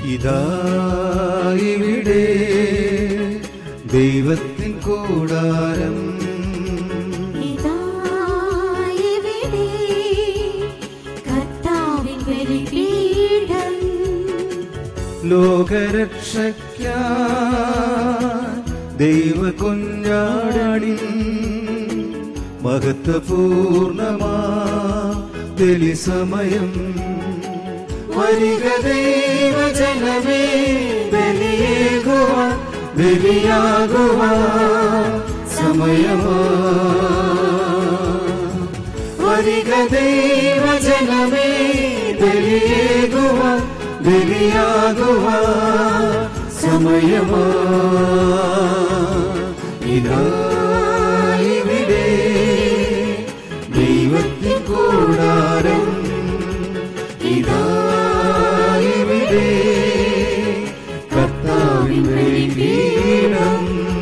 ഇതാ ഇവിടെ ദൈവത്തിൻ കൂടാരം ഇതാ ഇവിടെ കർത്താവിൻ ബലിപീഠം ലോകരക്ഷയ്ക്ക ദൈവ കുഞ്ഞാടി മഹത്വപൂർണമാ ബലി സമയം വരിക ദൈവജനമേ ബലിയേകുവ ബലിയാകുവ സമയമാ വരിക ദൈവജനമേ ബലിയേകുവ ബലിയാകുവ സമയമാ ഇതാ ഇവിടെ ദൈവത്തിൻ കൂടാരം ഇതാ ഇവിടെ കർത്താവിൻ ബലിപീഠം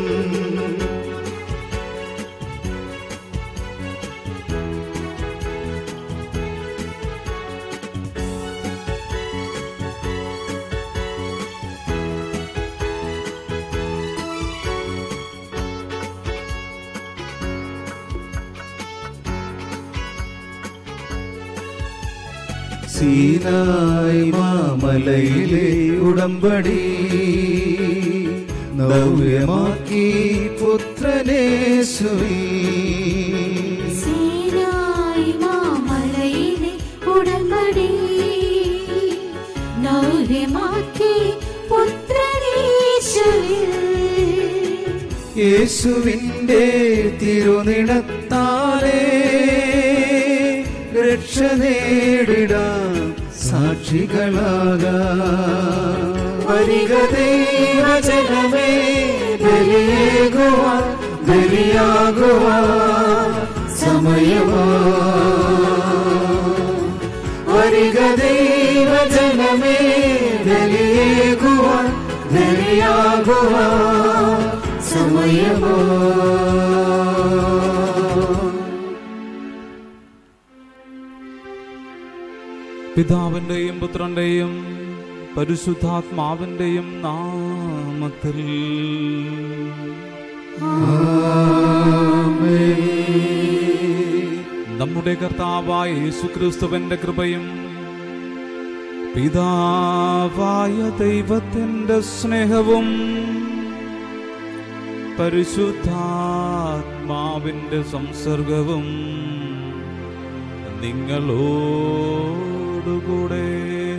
സീനായി മാമലയിലെ ഉടമ്പടി നവ്യമാക്കി പുത്രനേശുവീ സീനായി മാമലയിലെ ഉടമ്പടി നൗര്യമാക്കി പുത്രനീശുവിൽ യേശുവിൻ്റെ തിരുനിടത്താലേ രക്ഷ നേടിടാം സാക്ഷികളാകാം വരിക ദൈവജനമേ ബലിയേകുവാൻ ബലിയാകുവാൻ സമയമാ വരിക ദൈവജനമേ ബലിയേകുവാൻ ബലിയാകുവാൻ സമയമാ പിതാവിന്റെയും പുത്രന്റെയും പരിശുദ്ധാത്മാവിന്റെയും നാമത്തിൽ നമ്മുടെ കർത്താവായ യേശുക്രിസ്തുവിന്റെ കൃപയും പിതാവായ ദൈവത്തിന്റെ സ്നേഹവും പരിശുദ്ധാത്മാവിന്റെ സംസർഗവും നിങ്ങളോടുകൂടെ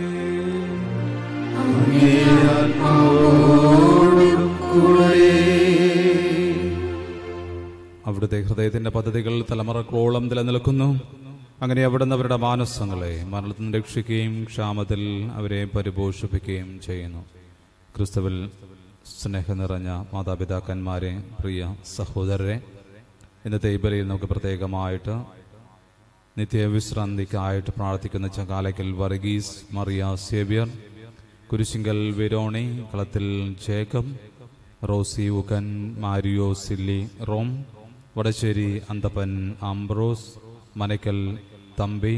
അവിടുത്തെ ഹൃദയത്തിന്റെ പദ്ധതികൾ തലമുറക്കോളം നിലനിൽക്കുന്നു അങ്ങനെ അവിടുന്ന് അവരുടെ മാനസങ്ങളെ മരണത്തിൽ നിന്ന് രക്ഷിക്കുകയും ക്ഷാമത്തിൽ അവരെ പരിപോഷിപ്പിക്കുകയും ചെയ്യുന്നു ക്രിസ്തുവിൽ സ്നേഹം നിറഞ്ഞ മാതാപിതാക്കന്മാരെ പ്രിയ സഹോദരരെ ഇന്നത്തെ ഈ ബലിയിൽ നമുക്ക് പ്രത്യേകമായിട്ട് നിത്യവിശ്രാന്തിക്കായിട്ട് പ്രാർത്ഥിക്കുന്ന ചകാലയ്ക്കൽ വർഗീസ് മറിയ സേവ്യർ കുരിശിങ്കൽ വിരോണി കളത്തിൽ ജേക്കബ് റോസി ഉക്കൻ മാരിയോ സില്ലി റോം വടശ്ശേരി അന്തപ്പൻ ആംബ്രോസ് മനക്കൽ തമ്പി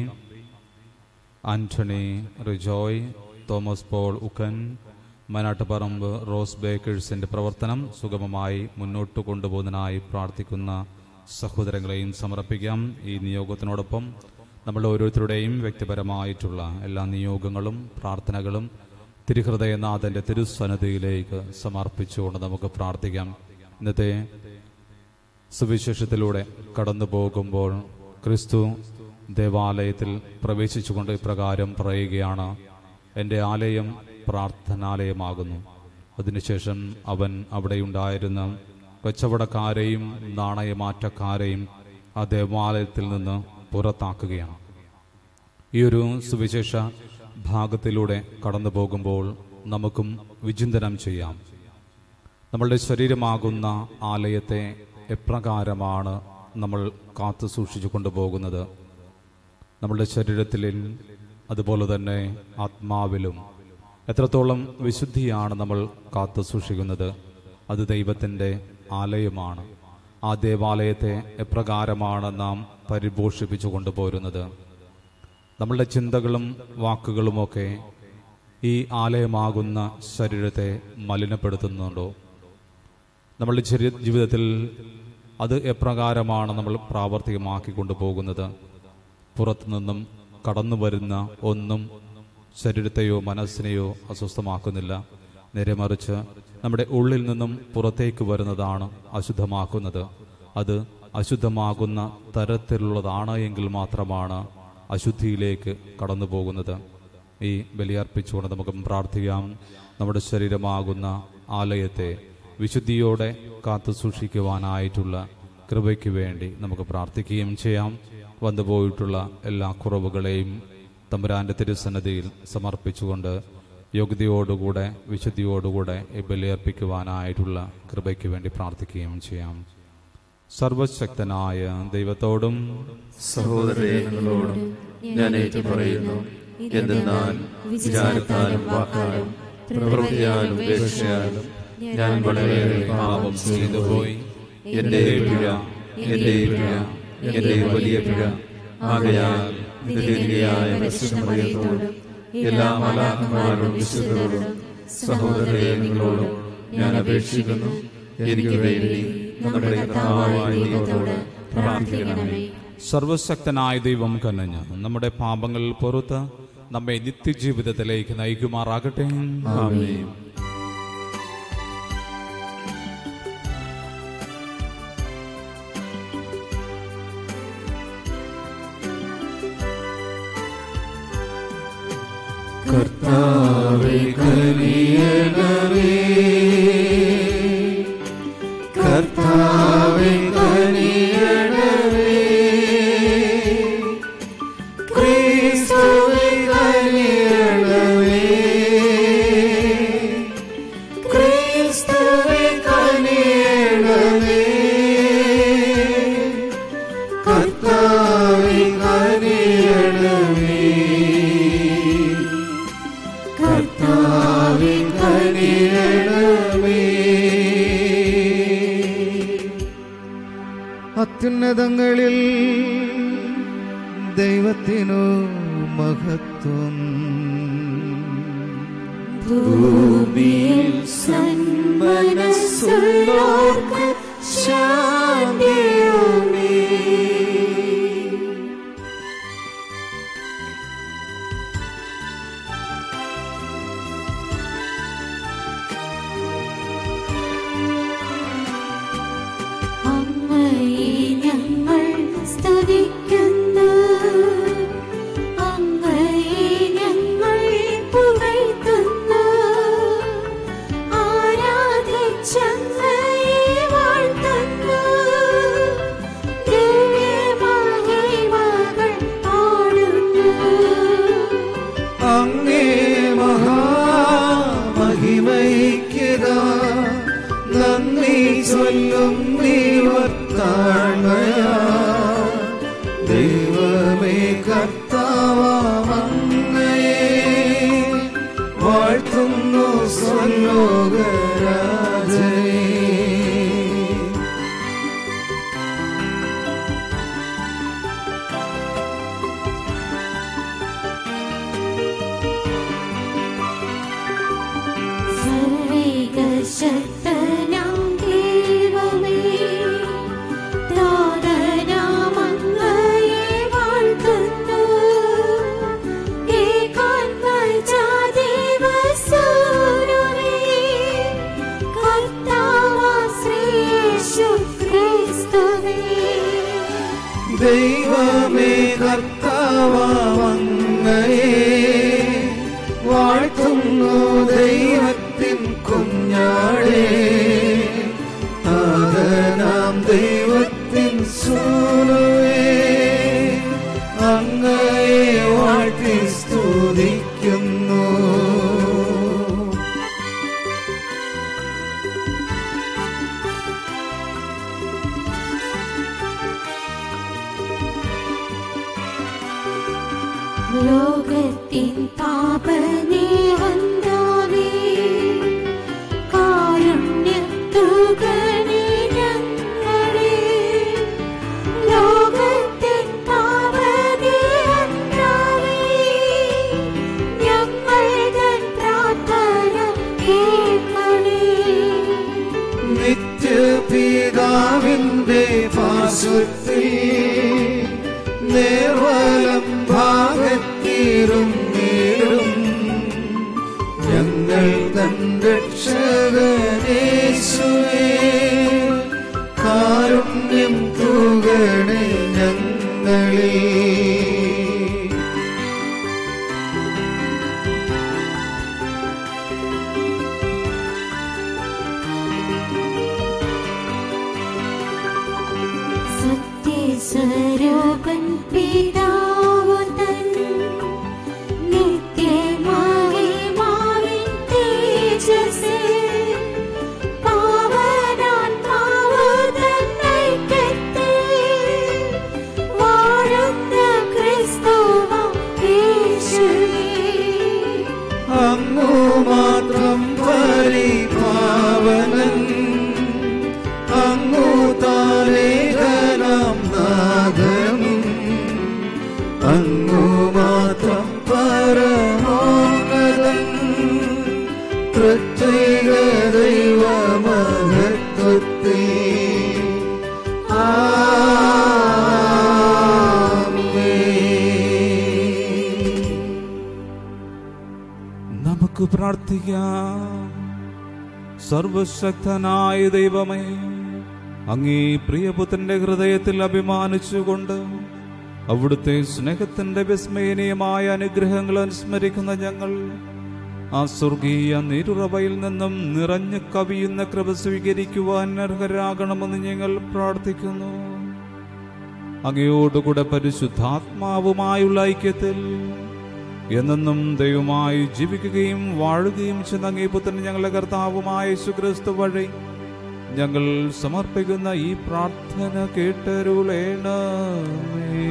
ആന്റണി റിജോയ് തോമസ് പോൾ ഉക്കൻ മനാട്ടുപറമ്പ് റോസ് ബേക്കേഴ്സിന്റെ പ്രവർത്തനം സുഗമമായി മുന്നോട്ട് കൊണ്ടുപോകുന്നതിനായി പ്രാർത്ഥിക്കുന്ന സഹോദരങ്ങളെയും സമർപ്പിക്കാം ഈ നിയോഗത്തിനോടൊപ്പം നമ്മൾ ഓരോരുത്തരുടെയും വ്യക്തിപരമായിട്ടുള്ള എല്ലാ നിയോഗങ്ങളും പ്രാർത്ഥനകളും തിരുഹൃദയനാഥന്റെ തിരുസന്നതിയിലേക്ക് സമർപ്പിച്ചുകൊണ്ട് നമുക്ക് പ്രാർത്ഥിക്കാം ഇന്നത്തെ സുവിശേഷത്തിലൂടെ കടന്നു പോകുമ്പോൾ ക്രിസ്തു ദേവാലയത്തിൽ പ്രവേശിച്ചുകൊണ്ട് ഇപ്രകാരം പറയുകയാണ് എൻ്റെ ആലയം പ്രാർത്ഥനാലയമാകുന്നു അതിനുശേഷം അവൻ അവിടെയുണ്ടായിരുന്ന കച്ചവടക്കാരെയും നാണയമാറ്റക്കാരെയും ആ ദേവാലയത്തിൽ നിന്ന് പുറത്താക്കുകയാണ് ഈ ഒരു സുവിശേഷ ഭാഗത്തിലൂടെ കടന്നു പോകുമ്പോൾ നമുക്കും വിചിന്തനം ചെയ്യാം നമ്മളുടെ ശരീരമാകുന്ന ആലയത്തെ എപ്രകാരമാണ് നമ്മൾ കാത്തു സൂക്ഷിച്ചു കൊണ്ടുപോകുന്നത് നമ്മളുടെ ശരീരത്തിലും അതുപോലെ തന്നെ ആത്മാവിലും എത്രത്തോളം വിശുദ്ധിയാണ് നമ്മൾ കാത്തു സൂക്ഷിക്കുന്നത് അത് ദൈവത്തിൻ്റെ ആലയമാണ് ആ ദേവാലയത്തെ എപ്രകാരമാണ് നാം പരിപോഷിപ്പിച്ചു കൊണ്ടുപോരുന്നത് നമ്മളുടെ ചിന്തകളും വാക്കുകളുമൊക്കെ ഈ ആലയമാകുന്ന ശരീരത്തെ മലിനപ്പെടുത്തുന്നുണ്ടോ നമ്മളുടെ ചെറിയ ജീവിതത്തിൽ അത് എപ്രകാരമാണ് നമ്മൾ പ്രാവർത്തികമാക്കി കൊണ്ടുപോകുന്നത് പുറത്തുനിന്നും കടന്നു വരുന്ന ഒന്നും ശരീരത്തെയോ മനസ്സിനെയോ അസ്വസ്ഥമാക്കുന്നില്ല നേരെ മറിച്ച് നമ്മുടെ ഉള്ളിൽ നിന്നും പുറത്തേക്ക് വരുന്നതാണ് അശുദ്ധമാക്കുന്നത് അത് അശുദ്ധമാകുന്ന തരത്തിലുള്ളതാണ് എങ്കിൽ മാത്രമാണ് അശുദ്ധിയിലേക്ക് കടന്നു പോകുന്നത് ഈ ബലിയർപ്പിച്ചുകൊണ്ട് നമുക്ക് പ്രാർത്ഥിക്കാം നമ്മുടെ ശരീരമാകുന്ന ആലയത്തെ വിശുദ്ധിയോടെ കാത്തു സൂക്ഷിക്കുവാനായിട്ടുള്ള കൃപയ്ക്ക് വേണ്ടി നമുക്ക് പ്രാർത്ഥിക്കുകയും ചെയ്യാം വന്നുപോയിട്ടുള്ള എല്ലാ കുറവുകളെയും തമ്പുരാന്റെ തിരുസന്നതിയിൽ സമർപ്പിച്ചുകൊണ്ട് യോഗ്യതയോടുകൂടെ വിശുദ്ധിയോടുകൂടെ ഈ ബലിയർപ്പിക്കുവാനായിട്ടുള്ള കൃപയ്ക്ക് വേണ്ടി പ്രാർത്ഥിക്കുകയും ചെയ്യാം സർവശക്തനായ ദൈവത്തോടും സഹോദരങ്ങളോടും ഞാൻ ഏറ്റു പറയുന്നു എന്തെന്നാൽ വിചാരത്താലും വാക്കാലും പ്രവൃത്തിയാലും ഉപേക്ഷയാലും ഞാൻ വളരെയേറെ പാപം ചെയ്തു പോയി എന്റെ പിഴ എന്റെ പിഴ എന്റെ വലിയ പിഴ ആകയാൽ നിത്യനിധിയായ വിശുദ്ധമറിയത്തോടും എല്ലാ മലാഹന്മാരോടും വിശുദ്ധരോടും സഹോദരങ്ങളോടും ഞാൻ അപേക്ഷിക്കുന്നു എനിക്ക് വേണ്ടി നമ്മുടെ കർത്താവായ ദൈവത്തോട് പ്രാർത്ഥിക്കണമേ സർവശക്തനായ ദൈവം കനഞ്ഞ് നമ്മുടെ പാപങ്ങൾ പുറത്ത് നമ്മെ നിത്യജീവിതത്തിലേക്ക് നയിക്കുമാറാകട്ടെ ആമേൻ കർത്താവേ കനിയണമേ കർത്താവേ കനിയണമേ ക്രിസ്തുവേ കനിയണമേ ക്രിസ്തുവേ കനിയണമേ കർത്താവേ കനിയണമേ കർത്താവേ കനിയണമേ അത്യുന്നതങ്ങളിൽ ദൈവത്തിനു മഹത്വം ഭൂമിയിൽ സന്മനസ്സുള്ളോർക്ക് ശാന്തിയുമേ അങ്ങയെ ഞങ്ങൾ സ്തുതിക്കുന്നു അങ്ങയെ ഞങ്ങൾ പുകഴ്ത്തുന്നു ആരാധിച്ചങ്ങയെ വാഴ്ത്തുന്നു ദിവ്യമഹിമകൾ പാടുന്നു അങ്ങേ മഹാമഹിമയ്ക്കിതാ നന്ദി ചൊല്ലും ദൈവത്താഴ്മയാ ദൈവമേ കർത്താവങ്ങയെ വാഴ്ത്തുന്നു സ്വലോകരാജയെ സർവേകശക്തനാം ദൈവമേ, താതനാം അങ്ങയെ വാഴ്ത്തുന്നു. ഏകാത്മജാതീവസൂനുവേ, കർത്താവാം ശ്രീയേശു ക്രിസ്തുവേ. ദൈവമേ കർത്താവങ്ങയെ വാഴ്ത്തുന്നു ദൈവത്തിൻ കുഞ്ഞാടേ ആദനാം ദൈവത്തിൻ സൂനുവേ അങ്ങയെ വാഴ്ത്തി സ്തുതിക്കുന്നു പിതാവിന്റെ പാർശ്വത്തിൽ നേർവലം ഭാഗത്തിരുന്നേരും ഞങ്ങൾ തൻ രക്ഷകനേശുവേ കാരുണ്യം തൂകണേ ഞങ്ങളിൽ സത്യസ്വരൂപൻ പിതാവു തൻ നിത്യമായി മാവിൻ തേജസ്സിൽ പാവനാത്മാവ് തൻ ഐക്യത്തിൽ വാഴുന്ന ക്രിസ്തുവാം യേശുവേ അങ്ങു മാത്രം പരിപാവനൻ അങ്ങു താരേകനാം നാഥനും അങ്ങു മാത്രം പരമോന്നതൻ പ്രത്യേക ദൈവമഹത്വത്തിൽ ആമേൻ നമുക്ക് പ്രാർത്ഥിക്കാം സർവശക്തനായ ദൈവമേ അങ്ങേ പ്രിയപുത്രന്റെ ഹൃദയത്തിൽ അഭിമാനിച്ചുകൊണ്ട് അവിടുത്തെ സ്നേഹത്തിന്റെ വിസ്മയനീയമായ അനുഗ്രഹങ്ങൾ അനുസ്മരിക്കുന്ന ഞങ്ങൾ ആ സ്വർഗീയ നിരുറവയിൽ നിന്നും നിറഞ്ഞു കവിയുന്ന കൃപ സ്വീകരിക്കുവാൻ അർഹരാകണമെന്ന് ഞങ്ങൾ പ്രാർത്ഥിക്കുന്നു അങ്ങയോടുകൂടെ പരിശുദ്ധാത്മാവുമായുള്ള ഐക്യത്തിൽ എന്നെന്നും ദൈവമായി ജീവിക്കുകയും വാഴുകയും ചെയ്യുന്ന അങ്ങേ പുത്രൻ ഞങ്ങളുടെ കർത്താവുമായ യേശുക്രിസ്തു വഴി ഞങ്ങൾ സമർപ്പിക്കുന്ന ഈ പ്രാർത്ഥന കേട്ടരുളേണമേ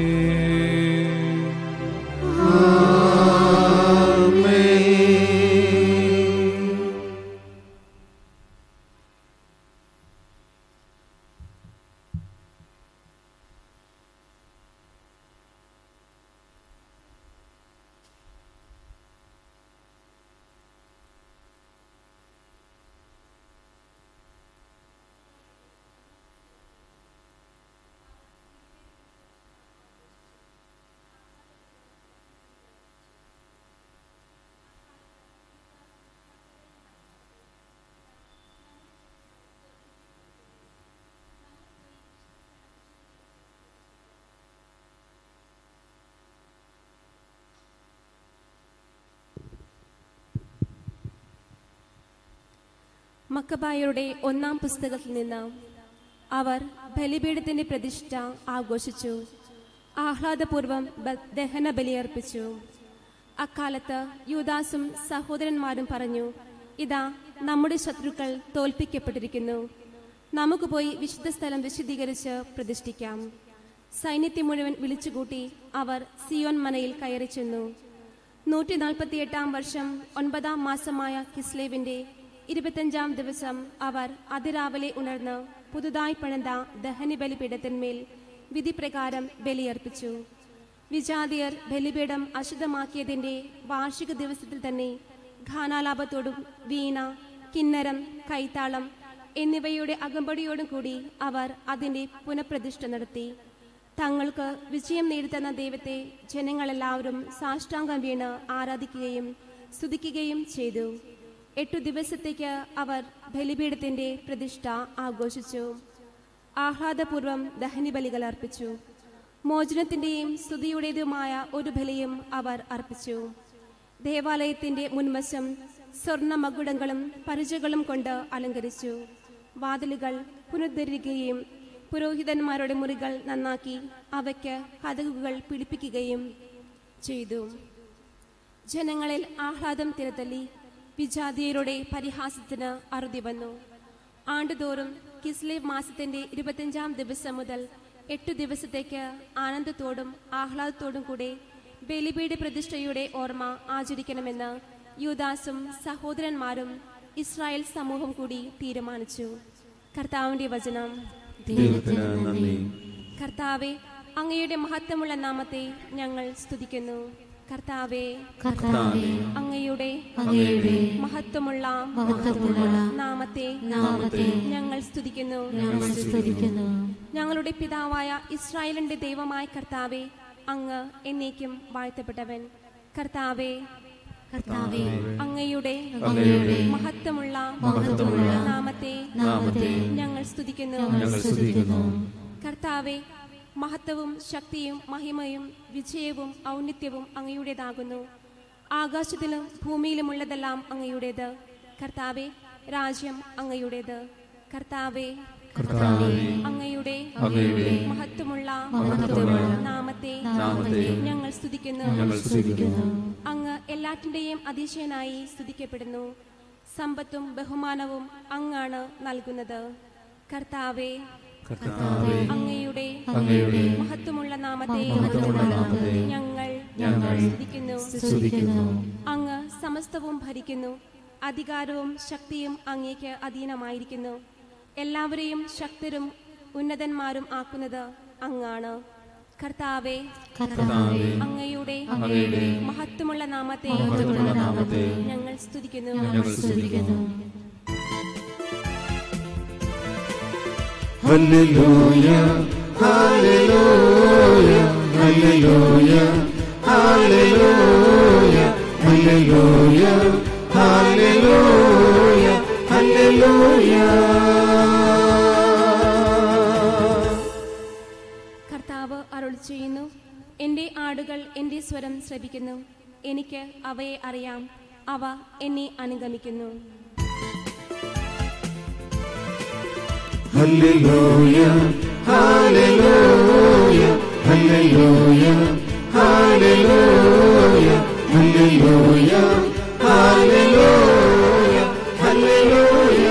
മക്കബായരുടെ ഒന്നാം പുസ്തകത്തിൽ നിന്ന് അവർ ബലിപീഠത്തിന്റെ പ്രതിഷ്ഠ ആഘോഷിച്ചു ആഹ്ലാദപൂർവം ബ- ദഹന ബലിയർപ്പിച്ചു അക്കാലത്ത് യൂദാസും സഹോദരന്മാരും പറഞ്ഞു ഇതാ നമ്മുടെ ശത്രുക്കൾ തോൽപ്പിക്കപ്പെട്ടിരിക്കുന്നു നമുക്ക് പോയി വിശുദ്ധ സ്ഥലം വിശദീകരിച്ച് പ്രതിഷ്ഠിക്കാം സൈന്യത്തെ മുഴുവൻ വിളിച്ചുകൂട്ടി അവർ സിയോൻ മനയിൽ കയറി ചെന്നു നൂറ്റി നാൽപ്പത്തിയെട്ടാം വർഷം ഒൻപതാം മാസമായ കിസ്ലേവിന്റെ ഇരുപത്തഞ്ചാം ദിവസം അവർ അതിരാവിലെ ഉണർന്ന് പുതുതായി പണിത ദഹനി ബലിപീഠത്തിന്മേൽ വിധിപ്രകാരം ബലിയർപ്പിച്ചു വിജാതിയർ ബലിപീഠം അശുദ്ധമാക്കിയതിന്റെ വാർഷിക ദിവസത്തിൽ തന്നെ ഘാനാലാപത്തോടും വീണ കിന്നരം കൈത്താളം എന്നിവയുടെ അകമ്പടിയോടും കൂടി അവർ അതിന്റെ പുനഃപ്രതിഷ്ഠ നടത്തി തങ്ങൾക്ക് വിജയം നേടിത്തന്ന ദൈവത്തെ ജനങ്ങളെല്ലാവരും സാഷ്ടാംഗം വീണ് ആരാധിക്കുകയും സ്തുതിക്കുകയും ചെയ്തു എട്ടു ദിവസത്തേക്ക് അവർ ബലിപീഠത്തിന്റെ പ്രതിഷ്ഠ ആഘോഷിച്ചു ആഹ്ലാദപൂർവം ദഹനി ബലികൾ അർപ്പിച്ചു മോചനത്തിന്റെയും സ്തുതിയുടേതുമായ ഒരു ബലിയും അവർ അർപ്പിച്ചു ദേവാലയത്തിന്റെ മുൻവശം സ്വർണ്ണ മകുടങ്ങളും പരിചകളും കൊണ്ട് അലങ്കരിച്ചു വാതിലുകൾ പുനരുദ്ധരിക്കുകയും പുരോഹിതന്മാരുടെ മുറികൾ നന്നാക്കി അവയ്ക്ക് കഥകുകൾ പിടിപ്പിക്കുകയും ചെയ്തു ജനങ്ങളിൽ ആഹ്ലാദം തിരതല്ലി വിജാതിയരുടെ പരിഹാസത്തിന് അറുതി വന്നു ആണ്ടുതോറും കിസ്ലേവ് മാസത്തിന്റെ ഇരുപത്തിയഞ്ചാം ദിവസം മുതൽ എട്ടു ദിവസത്തേക്ക് ആനന്ദത്തോടും ആഹ്ലാദത്തോടും കൂടെ ബലിപീഠ പ്രതിഷ്ഠയുടെ ഓർമ്മ ആചരിക്കണമെന്ന് യൂദാസും സഹോദരന്മാരും ഇസ്രായേൽ സമൂഹം കൂടി തീരുമാനിച്ചു കർത്താവിന്റെ വചനം ദൈവത്തിന് നന്ദി കർത്താവെ അങ്ങയുടെ മഹത്വമുള്ള നാമത്തെ ഞങ്ങൾ സ്തുതിക്കുന്നു കർത്താവെ കർത്താവേ അങ്ങയുടെ അങ്ങയുടെ അങ്ങയുടെ മഹത്വമുള്ള മഹത്വമുള്ള നാമത്തെ നാമത്തെ ഞങ്ങൾ സ്തുതിക്കുന്നു ഞങ്ങൾ സ്തുതിക്കുന്നു ഞങ്ങളുടെ പിതാവായ ഇസ്രായേലിന്റെ ദൈവമായ കർത്താവെ അങ്ങ് എന്നേക്കും വാഴ്ത്തപ്പെട്ടവൻ കർത്താവെ കർത്താവേ അങ്ങയുടെ അങ്ങയുടെ മഹത്വമുള്ള മഹത്വമുള്ള നാമത്തെ നാമത്തെ ഞങ്ങൾ സ്തുതിക്കുന്നു ഞങ്ങൾ സ്തുതിക്കുന്നു കർത്താവെ മഹത്വവും ശക്തിയും മഹിമയും വിജയവും ഔന്നിത്യവും അങ്ങയുടേതാകുന്നു ആകാശത്തിലും ഭൂമിയിലുമുള്ളതെല്ലാം അങ്ങയുടേത് കർത്താവെ രാജ്യം അങ്ങയുടേത് കർത്താവെ കർത്താവേ അങ്ങയുടെ അങ്ങയുടെ മഹത്വമുള്ള മഹത്വമുള്ള നാമത്തെ നാമത്തെ ഞങ്ങൾ സ്തുതിക്കുന്നു ഞങ്ങൾ സ്തുതിക്കുന്നു അങ്ങ് എല്ലാറ്റിന്റെയും അതിശയനായി സ്തുതിക്കപ്പെടുന്നു സമ്പത്തും ബഹുമാനവും അങ്ങാണ് നൽകുന്നത് കർത്താവെ കർത്താവേ അങ്ങയുടെ അങ്ങയുടെ മഹത്വമുള്ള നാമത്തെ മഹത്വമുള്ള നാമത്തെ ഞങ്ങൾ ഞങ്ങൾ സ്തുതിക്കുന്നു സ്തുതിക്കുന്നു അങ്ങ് സമസ്തവും ഭരിക്കുന്നു അധികാരവും ശക്തിയും അങ്ങേക്ക് അധീനമായിരിക്കുന്നു എല്ലാവരെയും ശക്തരും ഉന്നതന്മാരും ആക്കുന്നത് അങ്ങാണ് കർത്താവെ കർത്താവേ അങ്ങയുടെ അങ്ങയുടെ മഹത്വമുള്ള നാമത്തെ മഹത്വമുള്ള നാമത്തെ ഞങ്ങൾ സ്തുതിക്കുന്നു ഞങ്ങൾ സ്തുതിക്കുന്നു ഹല്ലേലൂയ ഹല്ലേലൂയ ഹല്ലേലൂയ ഹല്ലേലൂയ ഹല്ലേലൂയ ഹല്ലേലൂയ ഹല്ലേലൂയ കർത്താവ് അരുളി ചെയ്യുന്നു എൻ്റെ ആടുകൾ എൻ്റെ സ്വരം ശ്രവിക്കുന്നു എനിക്ക് അവയെ അറിയാം അവ എന്നെ അനുഗമിക്കുന്നു ഹല്ലേലൂയ ഹല്ലേലൂയ ഹല്ലേലൂയ ഹല്ലേലൂയ ഹല്ലേലൂയ ഹല്ലേലൂയ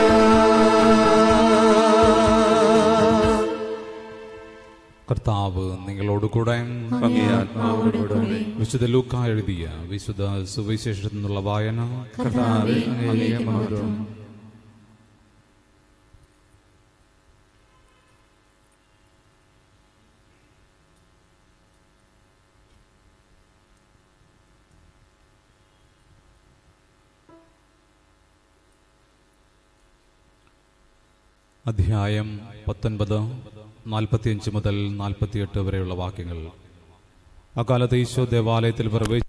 ഹല്ലേലൂയ കർത്താവ് നിങ്ങളോട് കൂടെ അങ്ങേ ആത്മാവോടുകൂടെ വിശുദ്ധ ലൂക്ക എഴുതിയ വിശുദ്ധ സുവിശേഷത്തിൽ നിന്നുള്ള വായന കർത്താവേ അങ്ങേ മഹത്വം അധ്യായം പത്തൊൻപത് നാൽപ്പത്തിയഞ്ച് മുതൽ നാൽപ്പത്തിയെട്ട് വരെയുള്ള വാക്യങ്ങൾ അക്കാലത്ത് ഈശോ ദേവാലയത്തിൽ പ്രവേശിച്ചു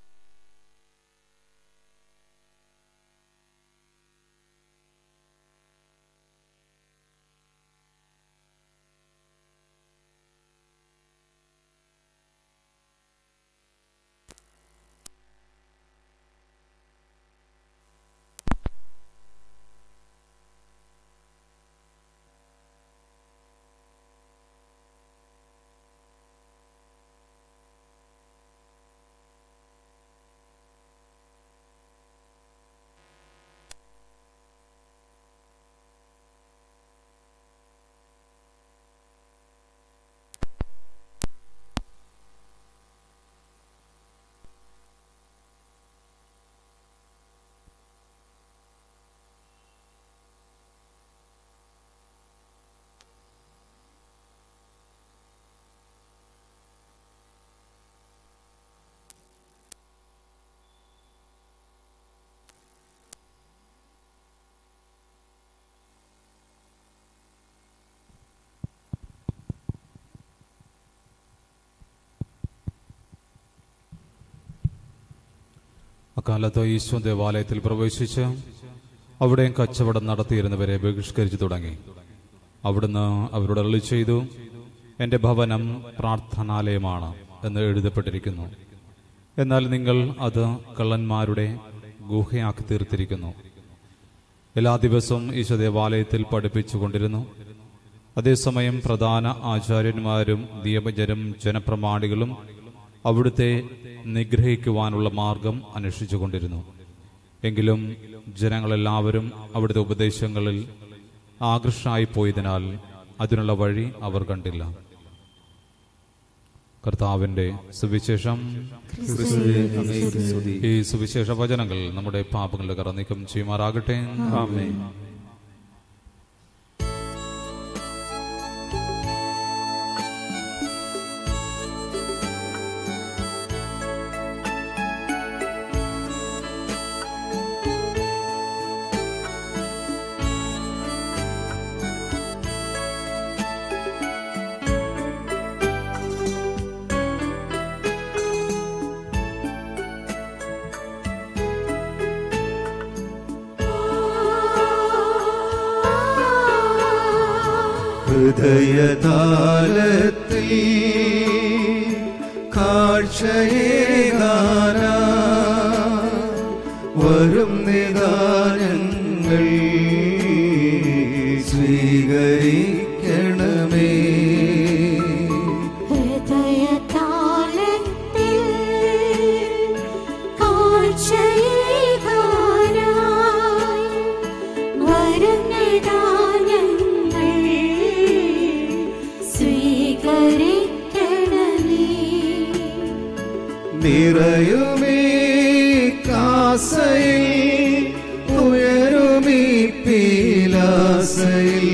അക്കാലത്ത് ഈശോ ദേവാലയത്തിൽ പ്രവേശിച്ച് അവിടെ കച്ചവടം നടത്തിയിരുന്നവരെ ബഹിഷ്കരിച്ചു തുടങ്ങി അവിടുന്ന് അവരോട് അരുളി ചെയ്തു എന്റെ ഭവനം പ്രാർത്ഥനാലയമാണ് എന്ന് എഴുതപ്പെട്ടിരിക്കുന്നു എന്നാൽ നിങ്ങൾ അത് കള്ളന്മാരുടെ ഗുഹയാക്കി തീർത്തിരിക്കുന്നു എല്ലാ ദിവസവും ഈശോ ദേവാലയത്തിൽ പഠിപ്പിച്ചുകൊണ്ടിരുന്നു അതേസമയം പ്രധാന ആചാര്യന്മാരും നിയമജരും ജനപ്രമാണികളും അവിടുത്തെ നിഗ്രഹിക്കുവാനുള്ള മാർഗം അന്വേഷിച്ചുകൊണ്ടിരുന്നു എങ്കിലും ജനങ്ങളെല്ലാവരും അവിടുത്തെ ഉപദേശങ്ങളിൽ ആകർഷായി പോയതിനാൽ അതിനുള്ള വഴി അവർ കണ്ടില്ല കർത്താവിന്റെ സുവിശേഷം ക്രിസ്തുവേ അങ്ങേക്ക് സ്തുതി ഈ സുവിശേഷ വചനങ്ങൾ നമ്മുടെ പാപങ്ങളുടെ കറ നീക്കം ചെയ്യുമാറാകട്ടെ ആമേൻ ഹൃദയതാലത്തിൽ കാഴ്ചയേകാന വരും നിദാനങ്ങൾ സ്വീകരിക്കണമേ ഹൃദയതാളത്തിൽ കാഴ്ചയേകാനായി വരുന്നിതാനങ്ങൾ സ്വീകരിക്കണമേ നിറയുമേ കാസയിൽ ഉയരുമീ പീലാസയിൽ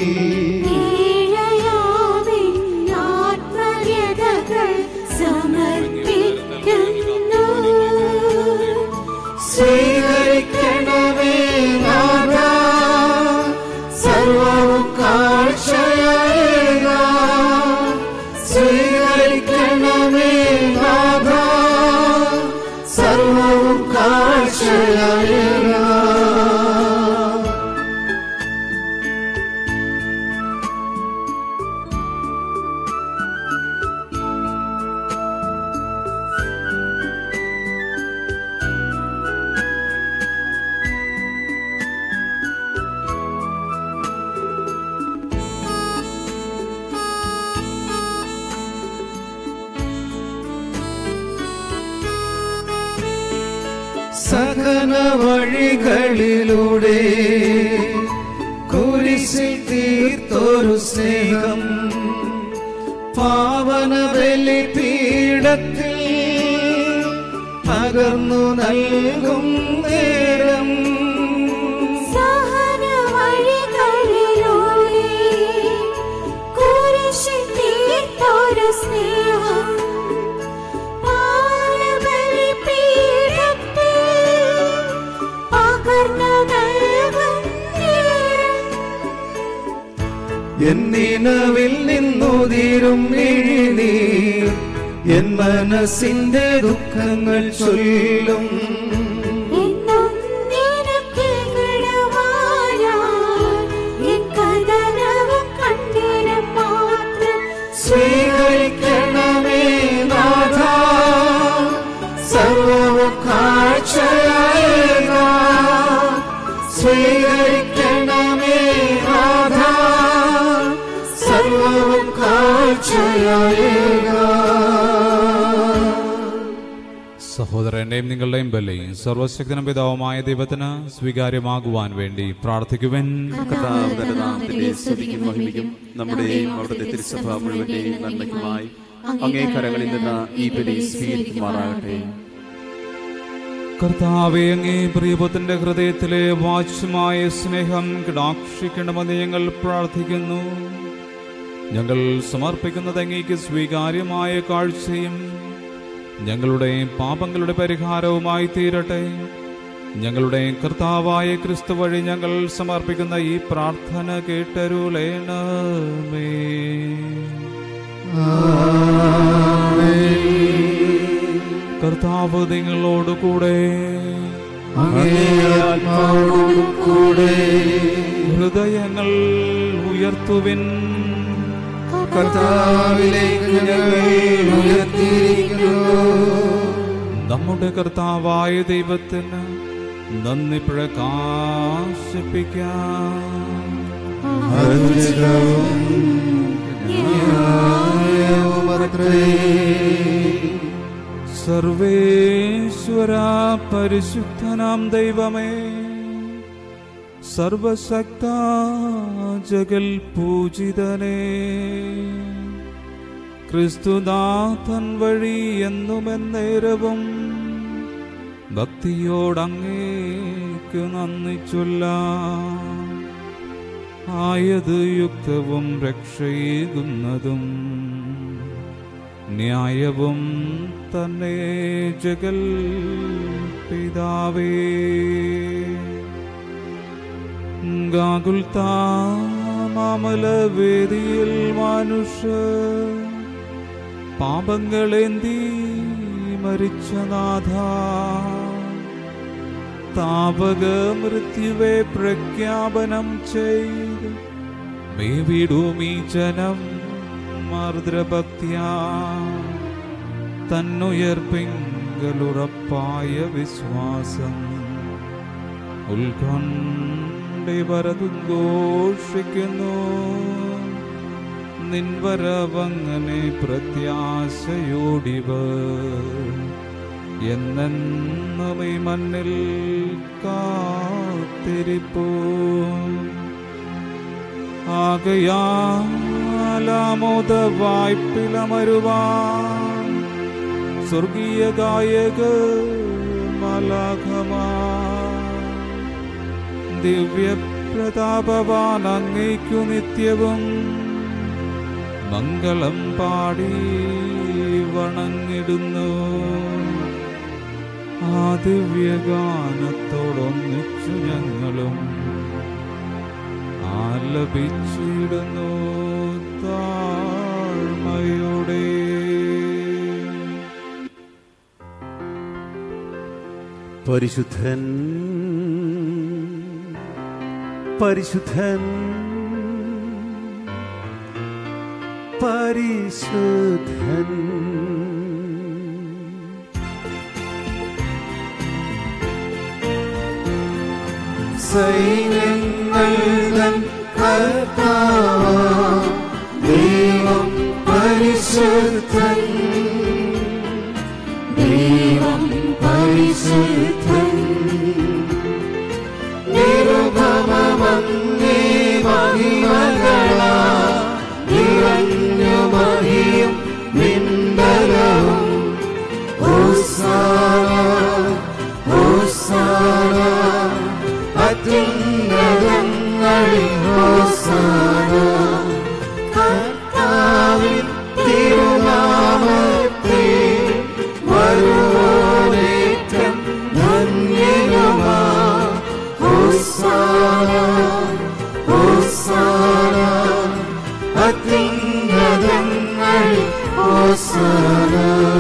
ഏഴയാവിൻ ആത്മര്യതകൾ സമർപ്പിക്കുന്നു സ്വീകരിക്കണമേ നാഥ സർവവും കാഴ്ചയേക സ്വീകരിക്കണമേ നാഥ സർവവും കാഴ്ചയേക സകല വഴികളിലൂടെ കുരിശിൽ തീർത്തൊരു സ്നേഹം പാവന ബലിപീഠത്തിൽ പകർന്നു നൽകും നേരം സഹന വഴികളിലൂടെ കുരിശിൽ തീർത്തൊരു സ്നേഹം പാലബലിപീഠത്തിൽ പകർന്നു നൽകും നേരം എന്നിനവിൽ നിന്നുതിരും എഴുന്നീർ എൻ മനസ്സിന്റെ ദുഃഖങ്ങൾ ചൊല്ലും എന്നും നിനക്ക് കിടവാനായി എൻ കഥനവും കണ്ണീരും മാത്രം സ്വീകരിക്കണമേ നാഥ സർവവും കാഴ്ചയായേക സ്വീകരിക്കണമേ നാഥ സർവവും കാഴ്ചയായേക സഹോദരന്റെയും നിങ്ങളുടെയും ബലി സർവശക്തനും പിതാവുമായ ദൈവത്തിന് സ്വീകാര്യമാകുവാൻ വേണ്ടി പ്രാർത്ഥിക്കുവൻ കർത്താവ് തന്റെ നാമത്തിന്റെ സ്തുതിക്കും മഹിമിക്കും നമ്മുടെയും അവിടുത്തെ തിരുസഭ മുഴുവന്റെയും നന്മയ്ക്കുമായി അങ്ങേ കരങ്ങളിൽ നിന്ന് ഈ ബലി സ്വീകരിക്കുമാറാകട്ടെ കർത്താവെ അങ്ങേ പ്രിയപുത്രന്റെ ഹൃദയത്തിലെ വാച്യമായ സ്നേഹം കിടാക്ഷിക്കണമെന്ന് ഞങ്ങൾ പ്രാർത്ഥിക്കുന്നു ഞങ്ങൾ സമർപ്പിക്കുന്നത് അങ്ങേക്ക് സ്വീകാര്യമായ കാഴ്ചയും ഞങ്ങളുടെ പാപങ്ങളുടെ പരിഹാരവുമായി തീരട്ടെ ഞങ്ങളുടെ കർത്താവായ ക്രിസ്തു വഴി ഞങ്ങൾ സമർപ്പിക്കുന്ന ഈ പ്രാർത്ഥന കേട്ടരുളേണമേ കർത്താവ് നിങ്ങളോടുകൂടെ അങ്ങേ ആത്മാവോടും കൂടെ ഹൃദയങ്ങൾ ഉയർത്തുവിൻ കർത്താവിലേക്ക് ഞങ്ങൾ ഉയർത്തിയിരിക്കുന്നു നമ്മുടെ കർത്താവായ ദൈവത്തിന് നന്ദി പ്രകാശിപ്പിക്കാം അനുചിതവും ന്യായവുമത്രേ. സർവേശ്വര പരിശുദ്ധനാം ദൈവമേ സർവശക്ത ജഗൽ പൂജിതനേ ക്രിസ്തുനാഥൻ വഴി എന്നുമെന്നേരവും ഭക്തിയോടങ്ങേക്ക് നന്ദി ചൊല്ലാം ആയത് യുക്തവും രക്ഷയേകുന്നതും ന്യായവും തന്നെ ജഗൽ പിതാവേ ഗാകുൽത്താമലവേദിയിൽ മനുഷ്യ പാപങ്ങളേന്തി മരിച്ച നാഥ താപക മൃത്യുവെ പ്രഖ്യാപനം ചെയ്ത് മേവിടുമീ ജനം ആർദ്രഭക്തിയാ തന്നുയർപ്പിങ്കലുറപ്പായ വിശ്വാസം ഉത്കണ്ഠിവരതും ഘോഷിക്കുന്നു നിൻവരവങ്ങനെ പ്രത്യാശയോടിവ എന്നെന്നും ഈ മണ്ണിൽ കാത്തിരിപ്പൂ ആകയാലാമോദ വായ്പിലമരുവാൻ സ്വർഗീയ ഗായക മലാഘമാ ദിവ്യപ്രതാപവാൻ അങ്ങയ്ക്കു നിത്യവും മംഗളം പാടി വണങ്ങിടുന്നു ആ ദിവ്യഗാനത്തോടൊന്നിച്ചു ഞങ്ങളും ആലപിച്ചിടുന്നു താഴ്മയോടെ പരിശുദ്ധൻ പരിശുദ്ധൻ പരിശുദ്ധൻ സൈന്യങ്ങൾ തൻ കർത്താവാം ദൈവം പരിശുദ്ധൻ ദൈവം പരിശുദ്ധൻ നിരുപമമങ്ങേ മഹിമകളാ നിറഞ്ഞു മഹിയും നിന്ദലവും ഹോസാന ഹോസാന അത്യുന്നതങ്ങളിൽ ഹോസാന കർത്താവിൻ തിരുനാമത്തെ വരുവോനേറ്റം ധന്യനുമാ ഹോസാന ഹോസാന അത്യുന്നതങ്ങളിൽ ഹോസാന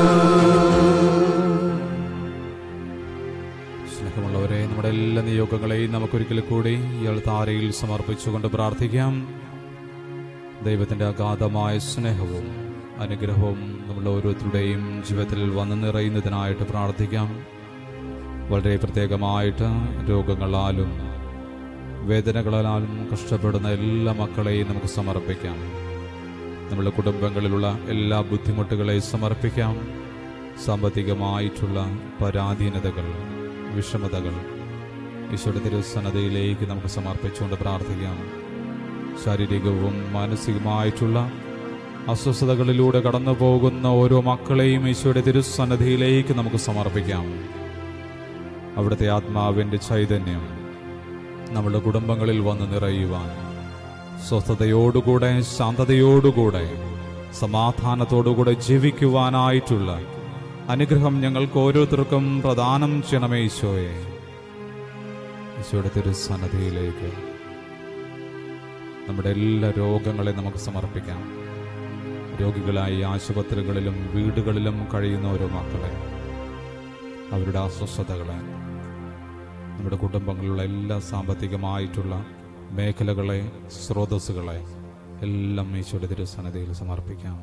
സ്നേഹമുള്ളവരെ നമ്മുടെ എല്ലാ നിയോഗങ്ങളെയും നമുക്കൊരിക്കൽ കൂടി ഇയാൾ താരയിൽ സമർപ്പിച്ചുകൊണ്ട് പ്രാർത്ഥിക്കാം ദൈവത്തിൻ്റെ അഗാധമായ സ്നേഹവും അനുഗ്രഹവും നമ്മുടെ ഓരോരുത്തരുടെയും ജീവിതത്തിൽ വന്നു നിറയുന്നതിനായിട്ട് പ്രാർത്ഥിക്കാം വളരെ പ്രത്യേകമായിട്ട് രോഗങ്ങളാലും വേദനകളാലും കഷ്ടപ്പെടുന്ന എല്ലാ മക്കളെയും നമുക്ക് സമർപ്പിക്കാം നമ്മുടെ കുടുംബങ്ങളിലുള്ള എല്ലാ ബുദ്ധിമുട്ടുകളെയും സമർപ്പിക്കാം സാമ്പത്തികമായിട്ടുള്ള പരാധീനതകൾ വിഷമതകൾ ഈശോയുടെ തിരുസന്നതയിലേക്ക് നമുക്ക് സമർപ്പിച്ചുകൊണ്ട് പ്രാർത്ഥിക്കാം ശാരീരികവും മാനസികമായിട്ടുള്ള അസ്വസ്ഥതകളിലൂടെ കടന്നു പോകുന്ന ഓരോ മക്കളെയും ഈശോയുടെ തിരുസന്നതിയിലേക്ക് നമുക്ക് സമർപ്പിക്കാം അവിടുത്തെ ആത്മാവിൻ്റെ ചൈതന്യം നമ്മുടെ കുടുംബങ്ങളിൽ വന്ന് നിറയുവാൻ സ്വസ്ഥതയോടുകൂടെ ശാന്തതയോടുകൂടെ സമാധാനത്തോടുകൂടെ ജീവിക്കുവാനായിട്ടുള്ള അനുഗ്രഹം ഞങ്ങൾക്ക് ഓരോരുത്തർക്കും പ്രദാനം ചെയ്യണമേ ഈശോയെ ഈശോയുടെ തിരുസന്നതിയിലേക്ക് നമ്മുടെ എല്ലാ രോഗങ്ങളെ നമുക്ക് സമർപ്പിക്കാം രോഗികളായി ആശുപത്രികളിലും വീടുകളിലും കഴിയുന്ന ഓരോ മക്കളെ അവരുടെ അസ്വസ്ഥതകളെ നമ്മുടെ കുടുംബങ്ങളിലുള്ള എല്ലാ സാമ്പത്തികമായിട്ടുള്ള മേഖലകളെ സ്രോതസ്സുകളെ എല്ലാം ഈശോയുടെ തിരുസന്നതിയിൽ സമർപ്പിക്കാം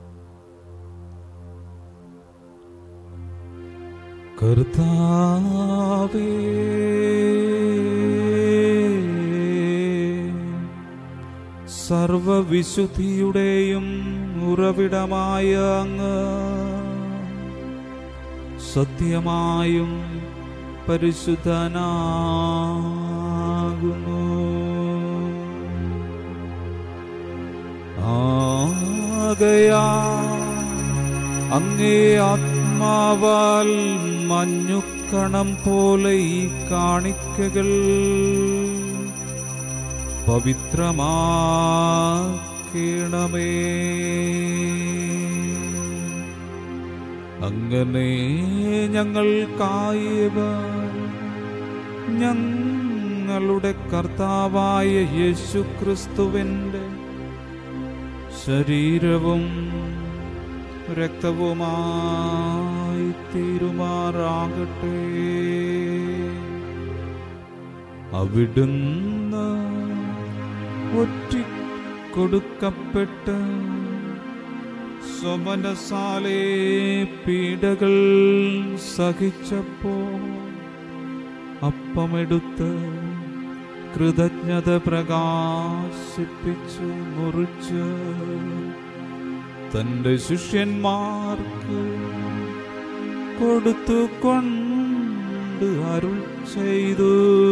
കർത്താവേ സർവവിശുദ്ധിയുടെയും ഉറവിടമായ അങ്ങ് സത്യമായും പരിശുദ്ധനാകുന്നു ആകയാ അങ്ങേ ആത്മാവാൽ മഞ്ഞുക്കണം പോലെ ഈ കാണിക്കകൾ പവിത്രമാക്കണമേ അങ്ങനെ ഞങ്ങൾക്കായവ ഞങ്ങളുടെ കർത്താവായ യേശു ക്രിസ്തുവിൻ്റെ ശരീരവും രക്തവുമായി തീരുമാറാകട്ടെ അവിടുന്ന് ഒറ്റ കൊടുക്കപ്പെട്ട് സ്വമനസാലെ പീഡകൾ സഹിച്ചപ്പോ അപ്പമെടുത്ത് കൃതജ്ഞത പ്രകാശിപ്പിച്ച് മുറിച്ച് തന്റെ ശിഷ്യന്മാർക്ക് കൊടുത്തുകൊണ്ട് അരുൾ ചെയ്തു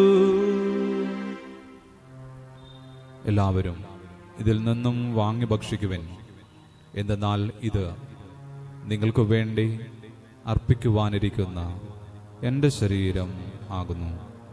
എല്ലാവരും ഇതിൽ നിന്നും വാങ്ങി ഭക്ഷിക്കുവൻ എന്തെന്നാൽ ഇത് നിങ്ങൾക്ക് വേണ്ടി അർപ്പിക്കുവാനിരിക്കുന്ന എൻ്റെ ശരീരം ആകുന്നു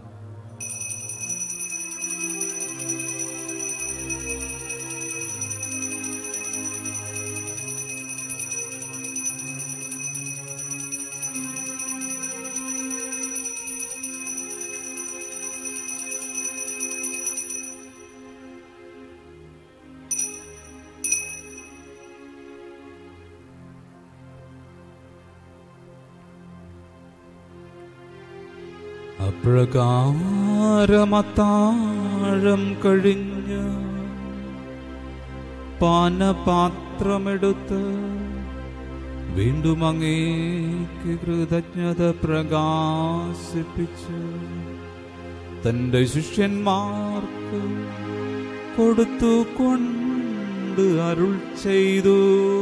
അപ്രകാരമത്താഴം കഴിഞ്ഞ് പാനപാത്രമെടുത്ത് വീണ്ടും അങ്ങേക്ക് കൃതജ്ഞത പ്രകാശിപ്പിച്ച് തന്റെ ശിഷ്യന്മാർക്ക് കൊടുത്തുകൊണ്ട് അരുൾ ചെയ്തു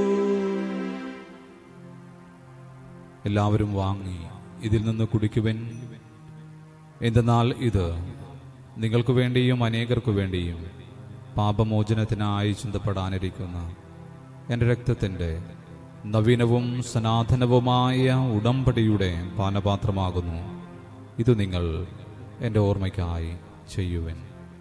എല്ലാവരും വാങ്ങി ഇതിൽ നിന്ന് കുടിക്കുവൻ എന്തെന്നാൽ ഇത് നിങ്ങൾക്ക് വേണ്ടിയും അനേകർക്കു വേണ്ടിയും പാപമോചനത്തിനായി ചിന്തപ്പെടാനിരിക്കുന്ന എൻ്റെ രക്തത്തിൻ്റെ നവീനവും സനാതനവുമായ ഉടമ്പടിയുടെ പാനപാത്രമാകുന്നു ഇത് നിങ്ങൾ എൻ്റെ ഓർമ്മയ്ക്കായി ചെയ്യുവൻ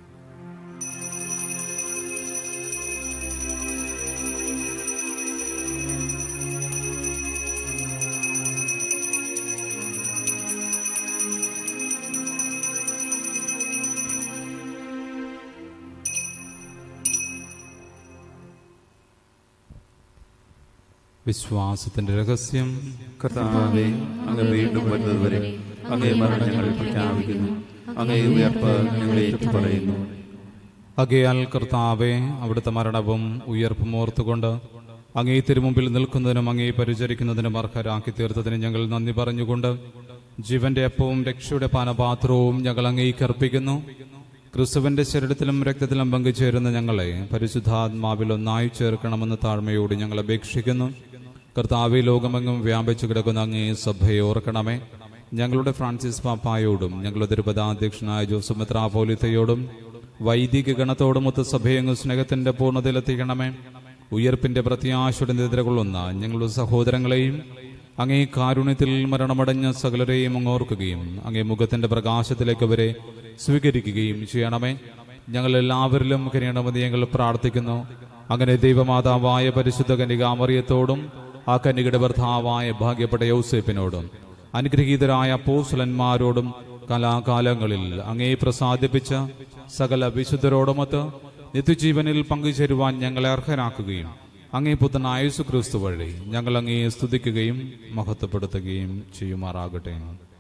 വിശ്വാസത്തിന്റെ രഹസ്യം കർത്താവെ അങ്ങ് വീണ്ടും വരുന്നതുവരെ അങ്ങേ മരണം ഞങ്ങൾ പ്രഖ്യാപിക്കുന്നു അങ്ങേ ഉയർപ്പ് ഞങ്ങൾ ഏറ്റുപറയുന്നു അകയാൽ കർത്താവെ അവിടുത്തെ മരണവും ഉയർപ്പും ഓർത്തുകൊണ്ട് അങ്ങേ തിരുമുമ്പിൽ നിൽക്കുന്നതിനും അങ്ങേ പരിചരിക്കുന്നതിനും അർഹരാക്കി തീർത്തതിന് ഞങ്ങൾ നന്ദി പറഞ്ഞുകൊണ്ട് ജീവന്റെ അപ്പവും രക്ഷയുടെ പാനപാത്രവും ഞങ്ങൾ അങ്ങേക്ക് അർപ്പിക്കുന്നു ക്രിസ്തുവിന്റെ ശരീരത്തിലും രക്തത്തിലും പങ്കുചേരുന്ന ഞങ്ങളെ പരിശുദ്ധാത്മാവിൽ ഒന്നായി ചേർക്കണമെന്ന് താഴ്മയോട് ഞങ്ങൾ അപേക്ഷിക്കുന്നു കർത്താവെ ലോകമെങ്ങും വ്യാപിച്ചു കിടക്കുന്ന അങ്ങേ സഭയെ ഓർക്കണമേ ഞങ്ങളുടെ ഫ്രാൻസിസ് പാപ്പായോടും ഞങ്ങളുടെ തിരുപതാധ്യക്ഷനായ ജോസഫ് മെത്രാപോലിത്തയോടും വൈദിക ഗണത്തോടും ഒത്ത സഭയങ്ങ് സ്നേഹത്തിന്റെ പൂർണ്ണതയിലെത്തിക്കണമേ ഉയർപ്പിന്റെ പ്രത്യാശയുടെ നിദ്രകൊള്ളുന്ന ഞങ്ങളുടെ സഹോദരങ്ങളെയും അങ്ങേ കാരുണ്യത്തിൽ മരണമടഞ്ഞ സകലരെയും അങ്ങ് ഓർക്കുകയും അങ്ങേ മുഖത്തിന്റെ പ്രകാശത്തിലേക്ക് അവരെ സ്വീകരിക്കുകയും ചെയ്യണമേ ഞങ്ങൾ എല്ലാവരിലും കനിയണമെന്ന് ഞങ്ങൾ പ്രാർത്ഥിക്കുന്നു അങ്ങനെ ദൈവമാതാവായ പരിശുദ്ധ കനികാമറിയത്തോടും ആ കനികയുടെ ഭർത്താവായ ഭാഗ്യപ്പെട്ട യൗസേപ്പിനോടും അനുഗ്രഹീതരായ പോസ്ലന്മാരോടും കലാകാലങ്ങളിൽ അങ്ങേ പ്രസാദിപ്പിച്ച സകല വിശുദ്ധരോടുമൊത്ത് നിത്യജീവനിൽ പങ്കുചേരുവാൻ ഞങ്ങളെ അർഹരാക്കുകയും അങ്ങേ പുത്രനായ യേശു ക്രിസ്തു വഴി ഞങ്ങൾ അങ്ങേ സ്തുതിക്കുകയും മഹത്വപ്പെടുത്തുകയും ചെയ്യുമാറാകട്ടെ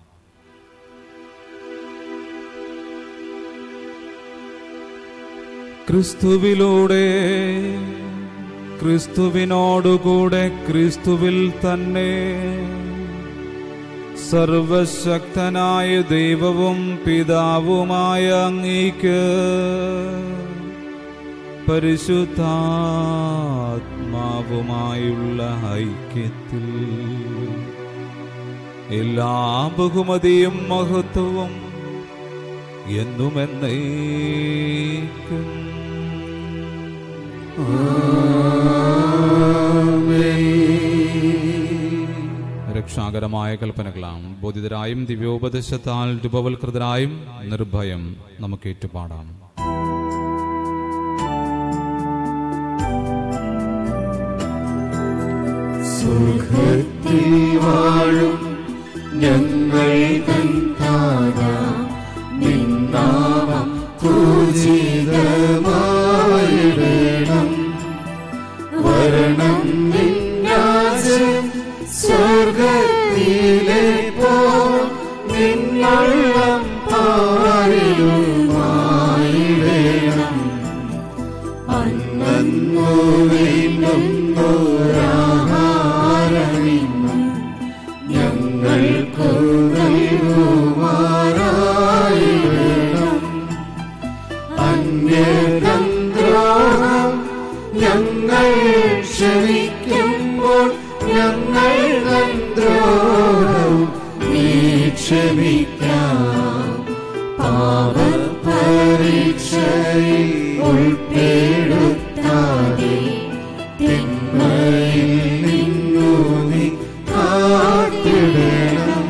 ക്രിസ്തുവിലൂടെ ക്രിസ്തുവിനോടുകൂടെ ക്രിസ്തുവിൽ തന്നെ സർവശക്തനായ ദൈവവും പിതാവുമായ അങ്ങേക്ക് പരിശുദ്ധാത്മാവുമായുള്ള ഐക്യത്തിൽ എല്ലാ ബഹുമതിയും മഹത്വവും എന്നുമെന്നേക്കും രക്ഷാകരമായ കൽപ്പനകളാണ് ബോധിതരായും ദിവ്യോപദേശത്താൽ രൂപവൽകൃതരായും നിർഭയം നമുക്ക് ഏറ്റുപാടാം സുഖത്തിൽ വാഴും ഞങ്ങൾ തൻ താത നിന്നാമം പൂജിതമായിടണം വരണം നിന്നാജം സ്വർഗത്തിലെ പോ നിന്നള്ളം പാരിലുമായിടണം അന്ന പാപപരീക്ഷയിൽ ഉൾപ്പെടുത്താതെ തിന്മയിൽ നിന്നു നീ കാത്തിടണം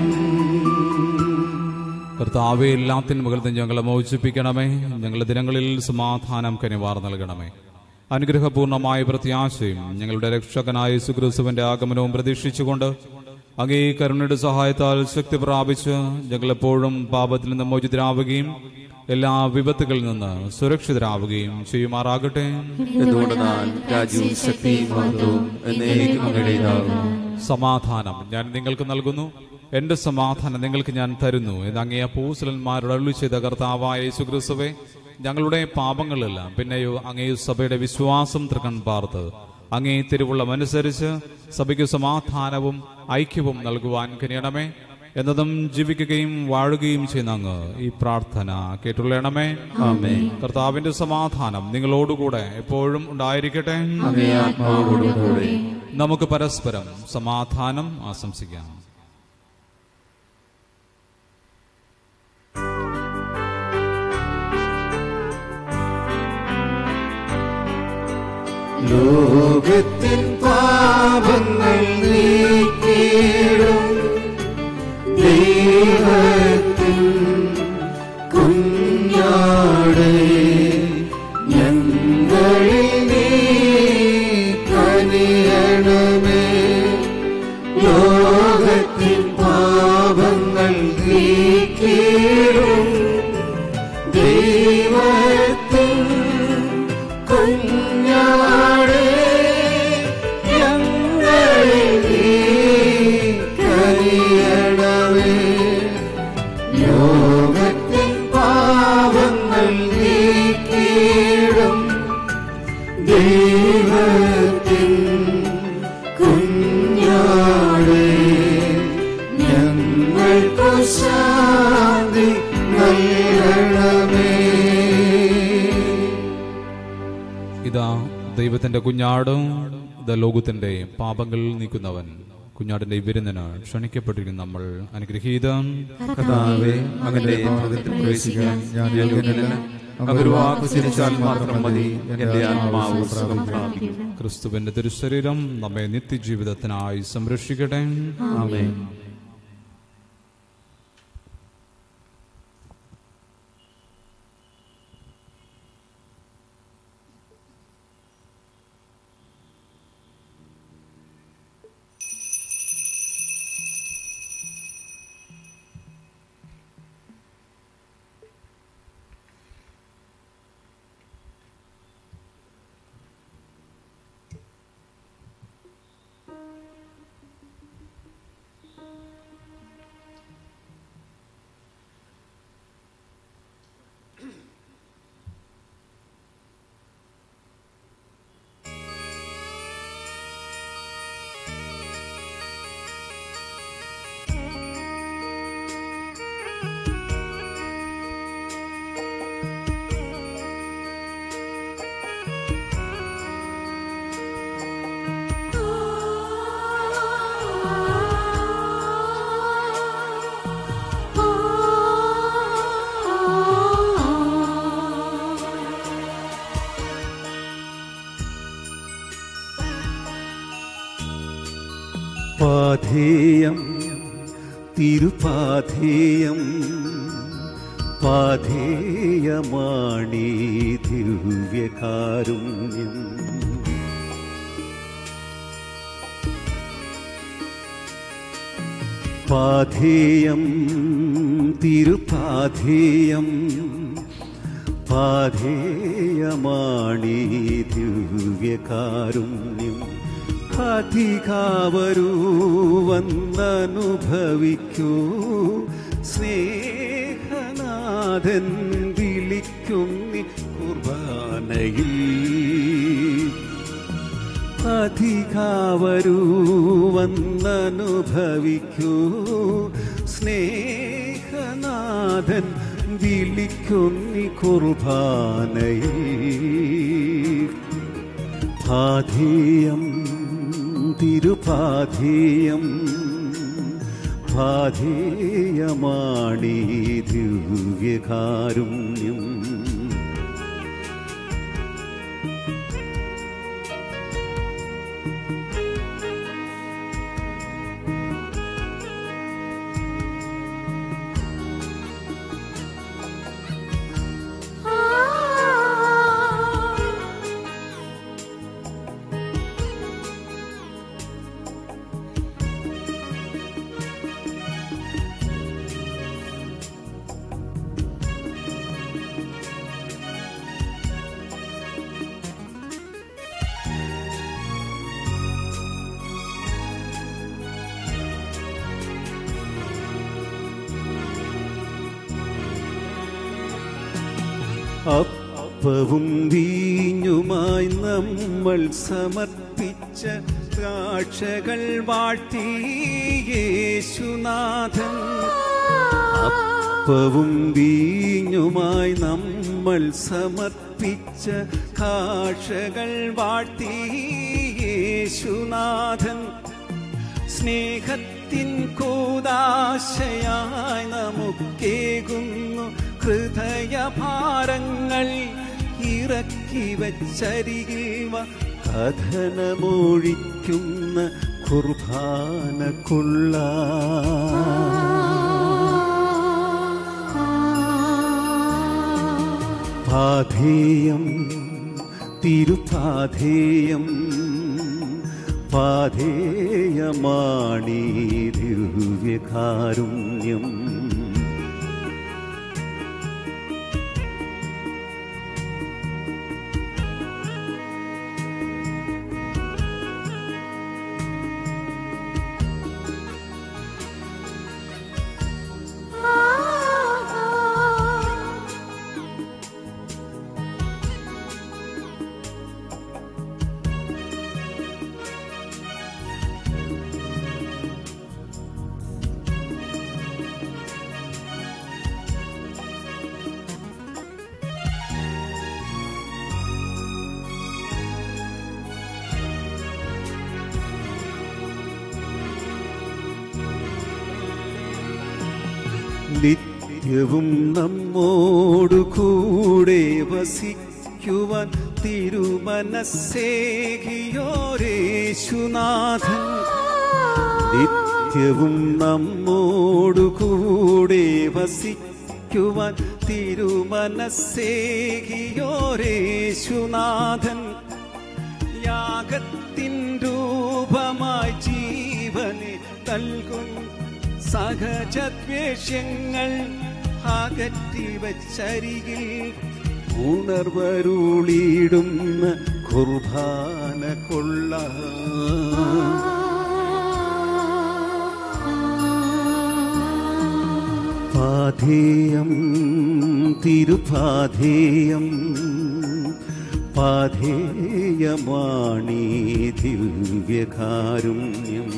കർത്താവെ എല്ലാ തിന്മകളിൽ ഞങ്ങളെ മോചിപ്പിക്കണമേ ഞങ്ങളുടെ ദിനങ്ങളിൽ സമാധാനം കനിവാർ നൽകണമെ അനുഗ്രഹപൂർണമായ പ്രത്യാശയും ഞങ്ങളുടെ രക്ഷകനായ സുക്രിസ്തുവിന്റെ ആഗമനവും പ്രതീക്ഷിച്ചുകൊണ്ട് അങ്ങേ കരുണയുടെ സഹായത്താൽ ശക്തി പ്രാപിച്ച് ഞങ്ങളെപ്പോഴും പാപത്തിൽ നിന്ന് മോചിതരാവുകയും എല്ലാ വിപത്തുകളിൽ നിന്ന് സുരക്ഷിതരാവുകയും ചെയ്യുമാറാകട്ടെ എന്തുകൊണ്ട് നാൻ രാജ്യവും ശക്തിയും മഹത്വവും എന്നേക്കും അങ്ങയുടേതാകുന്നു സമാധാനം ഞാൻ നിങ്ങൾക്ക് നൽകുന്നു എന്റെ സമാധാനം നിങ്ങൾക്ക് ഞാൻ തരുന്നു എന്ന് അങ്ങേ അപ്പോസ്തലന്മാരോട് അരുളി ചെയ്ത കർത്താവായ യേശുക്രിസ്തുവേ ഞങ്ങളുടെ പാപങ്ങളെല്ലാം പിന്നെയോ അങ്ങേ സഭയുടെ വിശ്വാസം തൃക്കൺ പാർത്ത് അങ്ങേ തിരുവുള്ളമനുസരിച്ച് സഭയ്ക്ക് സമാധാനവും ഐക്യവും നൽകുവാൻ കനിയണമേ എന്നതും ജീവിക്കുകയും വാഴുകയും ചെയ്യുന്ന അങ്ങ് ഈ പ്രാർത്ഥന കേട്ടുള്ളണമേ ആമേ കർത്താവിന്റെ സമാധാനം നിങ്ങളോടുകൂടെ എപ്പോഴും ഉണ്ടായിരിക്കട്ടെ അങ്ങേ ആത്മാവോടും കൂടെ നമുക്ക് പരസ്പരം സമാധാനം ആശംസിക്കാം ലോകത്തിൻ പാപങ്ങൾ നീക്കിയിടും ദൈവത്തിൻ കുഞ്ഞാടേ ഞങ്ങളിൽ നീ കനിയണമേ ലോകത്തിൻ പാപങ്ങൾ നീക്കിയിടും ദൈവത്തിൻ കുഞ്ഞാടേ ഞങ്ങളിൽ നീ കനിയണമേ ലോകത്തിൻ പാപങ്ങൾ നീക്കിയിടും ദൈവത്തിൻ കുഞ്ഞാടേ ഞങ്ങൾക്കു ശാന്തി നൽകണമേ ഇതാ ദൈവത്തിന്റെ കുഞ്ഞാടും ഇതാ ലോകത്തിന്റെ പാപങ്ങൾ നീക്കുന്നവൻ കുഞ്ഞാടിന്റെ വിരുന്നിന് ക്ഷണിക്കപ്പെട്ടിരിക്കുന്ന നമ്മൾ അനുഗ്രഹീതം കർത്താവേ അങ്ങന്റെ ഭവനത്തിൽ പ്രവേശിക്കാൻ ഞാൻ യോഗ്യനല്ല അങ്ങൊരു വാക്ക് ചിരിച്ചാൽ മാത്രം മതി എന്റെ ആത്മാവ് സുഖം പ്രാപിക്കും ക്രിസ്തുവിന്റെ തിരുശരീരം നമ്മെ നിത്യജീവിതത്തിനായി സംരക്ഷിക്കട്ടെ ആമേ പാധേയം തിരുപാധേയം പാധേയമാണീ ദിവ്യകാരുണ്യം പാധേയം തിരുപാധേയം പാധേയമാണീ ദിവ്യകാരുണ്യം അധികാവരൂ വന്നനുഭവിക്കൂ സ്നേഹനാഥൻ വിളിക്കുന്നി കുർബാനയിൽ അധികാവരൂ വന്നനുഭവിക്കൂ സ്നേഹനാഥൻ വിളിക്കുന്നി കുർബാനയിൽ പാധേയം തിരുപാധേയം പാധേയമാണീ ദിവ്യകാരുണ്യം അപ്പവും വീഞ്ഞുമായി നമ്മൾ സമർപ്പിച്ച ദ്രാക്ഷകൾ വാഴ്ത്തി യേശുനാഥൻ അപ്പവും വീഞ്ഞുമായി നമ്മൾ സമർപ്പിച്ച കാക്ഷകൾ വാഴ്ത്തി യേശുനാഥൻ സ്നേഹത്തിൻ കൂതാശയായി നമുക്കേകുന്നു ഹൃദയഭാരങ്ങൾ ഇറക്കി വച്ചരികിൽ വ കഥനമൊഴിക്കുന്ന കുർബാന കൊള്ള പാധേയം തിരുപാധേയം പാധേയമാണീ ദിവ്യകാരുണ്യം നിത്യവും നമ്മോടു കൂടെ വസിക്കുവാൻ തിരുമനസ്സേകിയോരേശുനാഥൻ നിത്യവും നമ്മോടു കൂടെ വസിക്കുവാൻ തിരുമനസ്സേകിയോരേശുനാഥൻ യാഗത്തിൻ രൂപമായി ജീവനെ നൽകും സഹജദ്വേഷ്യങ്ങൾ അകറ്റി വച്ചരികിൽ ഉണർവരുളിയിടുന്ന കുർബാന കൊള്ള പാധേയം തിരുപാധേയം പാധേയമാണീ ദിവ്യകാരുണ്യം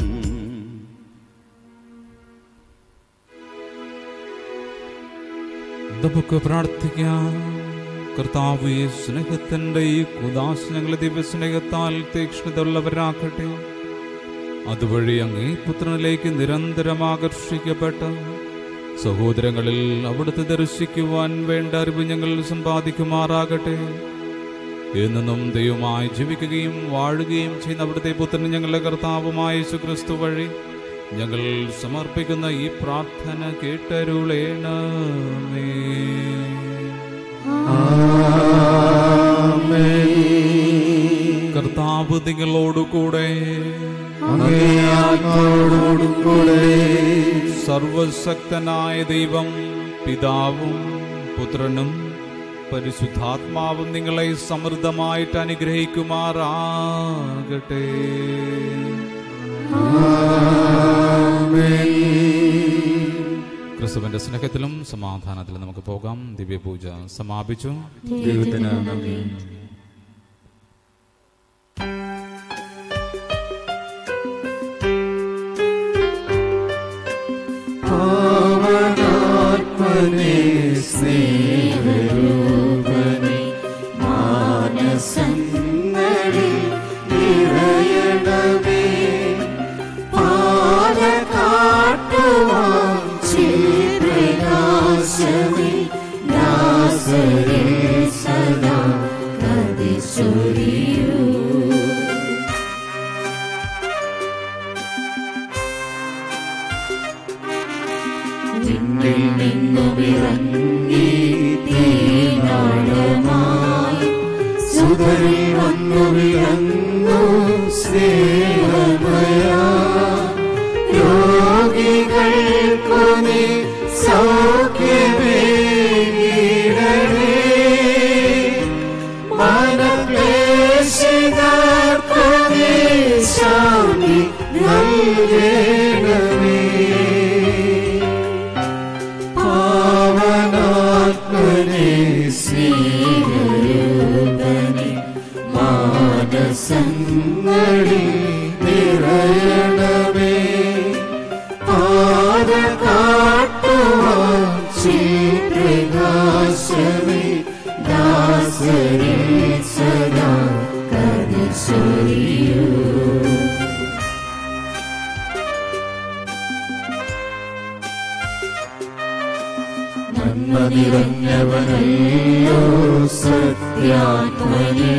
നമുക്ക് പ്രാർത്ഥിക്കാം കർത്താവ് ഈ സ്നേഹത്തിന്റെ ഈ കുദാശനങ്ങളെ ദിവ്യസ്നേഹത്താൽ തീക്ഷ്ണതയുള്ളവരാക്കട്ടെ അതുവഴി അങ്ങേ പുത്രനിലേക്ക് നിരന്തരം ആകർഷിക്കപ്പെട്ട് സഹോദരങ്ങളിൽ അവിടുത്തെ ദർശിക്കുവാൻ വേണ്ട അറിവ് ഞങ്ങൾ സമ്പാദിക്കുമാറാകട്ടെ എന്നും ദൈവമായി ജീവിക്കുകയും വാഴുകയും ചെയ്യുന്ന അവിടുത്തെ പുത്രൻ ഞങ്ങളുടെ കർത്താവുമായ യേശുക്രിസ്തു വഴി ഞങ്ങൾ സമർപ്പിക്കുന്ന ഈ പ്രാർത്ഥന കേട്ടരുളേണമേ കർത്താവ് നിങ്ങളോടുകൂടെ സർവശക്തനായ ദൈവം പിതാവും പുത്രനും പരിശുദ്ധാത്മാവും നിങ്ങളെ സമൃദ്ധമായിട്ട് അനുഗ്രഹിക്കുമാറാകട്ടെ ക്രിസ്തുവിന്റെ സ്നേഹത്തിലും സമാധാനത്തിലും നമുക്ക് പോകാം ദിവ്യപൂജ സമാപിച്ചു ദൈവത്തിന് നന്ദി പാവനാത്മനെ സ്നേഹരൂപനെ മാനസങ്ങളിൽ നിറയണമേ പാലക്കാട്ട് കന്നി തീനാളമായി സുതരിൽ വന്നു വിളങ്ങു സ്നേഹമയ രോഗികൾക്കു നീ സൗഖ്യമേകിടണേ മനക്ലേശിതർക്കു നീ ശാന്തി നൽകണമേ പാവനാത്മനെ സ്നേഹരൂപനെ മാനസങ്ങളിൽ നിറയണമേ പാത കാട്ടുവാൻ പ്രകാശമേ ദാസരിൽ സദാ കരചൊരിയൂ നന്മ നിറഞ്ഞവനല്ലോ സത്യാത്മനേ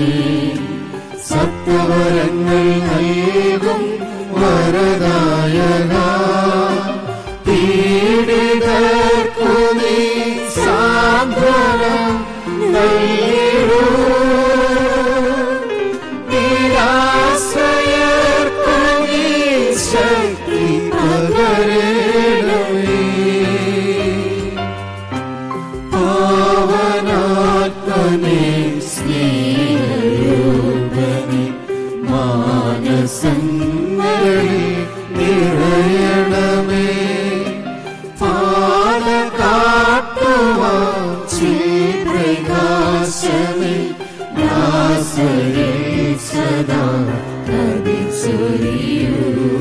സത്വരങ്ങൾ നൽകും വരദായക പീഡിതർക്കു നീ സാന്ത്വനം നൽകിടൂ നിരാശ്രയർക്കു നീ ശക്തി പകരണമേ പാവനാത്മനെ സ്നേഹരൂപനെ മാനസങ്ങളിൽ നിറയണമേ പാല കാട്ടുവാൻ പ്രകാശമേ ദാസരിൽ സദാ കവിച്ചൊരിയൂ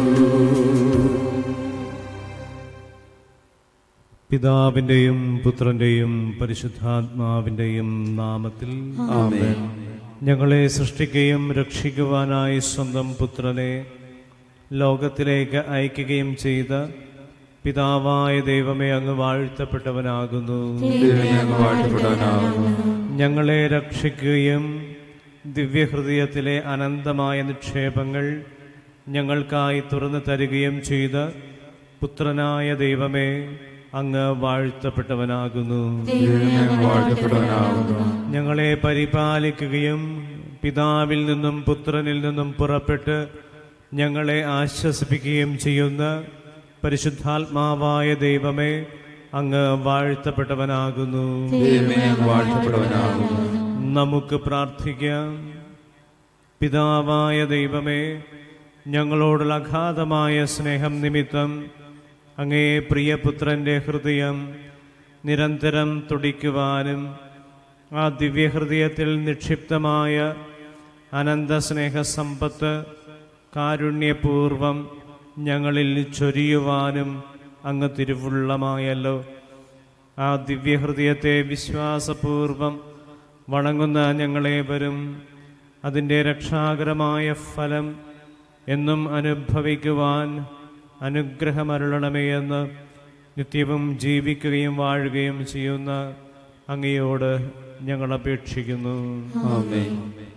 പിതാവിൻ്റെയും പുത്രൻ്റെയും പരിശുദ്ധാത്മാവിൻ്റെയും നാമത്തിൽ ആമേൻ ഞങ്ങളെ സൃഷ്ടിക്കുകയും രക്ഷിക്കുവാനായി സ്വന്തം പുത്രനെ ലോകത്തിലേക്ക് അയക്കുകയും ചെയ്ത പിതാവായ ദൈവമേ അങ്ങ് വാഴ്ത്തപ്പെട്ടവനാകുന്നു ദൈവമേ, അങ്ങ് വാഴ്ത്തപ്പെടാനാകുന്നു. ഞങ്ങളെ രക്ഷിക്കുകയും ദിവ്യഹൃദയത്തിലെ അനന്തമായ നിക്ഷേപങ്ങൾ ഞങ്ങൾക്കായി തുറന്നു തരികയും ചെയ്ത പുത്രനായ ദൈവമേ അങ്ങ് വാഴ്ത്തപ്പെട്ടവനാകുന്നു ദൈവമേ, അങ്ങ് വാഴ്ത്തപ്പെടാനാകുന്നു. ഞങ്ങളെ പരിപാലിക്കുകയും പിതാവിൽ നിന്നും പുത്രനിൽ നിന്നും പുറപ്പെട്ട് ഞങ്ങളെ ആശ്വസിപ്പിക്കുകയും ചെയ്യുന്ന പരിശുദ്ധാത്മാവായ ദൈവമേ അങ്ങ് വാഴ്ത്തപ്പെട്ടവനാകുന്നു ദൈവമേ, അങ്ങ് വാഴ്ത്തപ്പെടാനാകുന്നു. നമുക്ക് പ്രാർത്ഥിക്കാം പിതാവായ ദൈവമേ ഞങ്ങളോടുള്ള അഗാധമായ സ്നേഹം നിമിത്തം അങ്ങേ പ്രിയപുത്രന്റെ ഹൃദയം നിരന്തരം തുടിക്കുവാനും ആ ദിവ്യഹൃദയത്തിൽ നിക്ഷിപ്തമായ അനന്ത സ്നേഹസമ്പത്ത് കാരുണ്യപൂർവം ഞങ്ങളിൽ ചൊരിയുവാനും അങ്ങ് തിരുവുള്ളമായല്ലോ ആ ദിവ്യഹൃദയത്തെ വിശ്വാസപൂർവം വണങ്ങുന്ന ഞങ്ങളേവരും അതിൻ്റെ രക്ഷാകരമായ ഫലം എന്നും അനുഭവിക്കുവാൻ അനുഗ്രഹമരുളണമേ എന്ന് നിത്യവും ജീവിക്കുകയും വാഴുകയും ചെയ്യുന്ന അങ്ങയോട് ഞങ്ങൾ അപേക്ഷിക്കുന്നു ആമേൻ.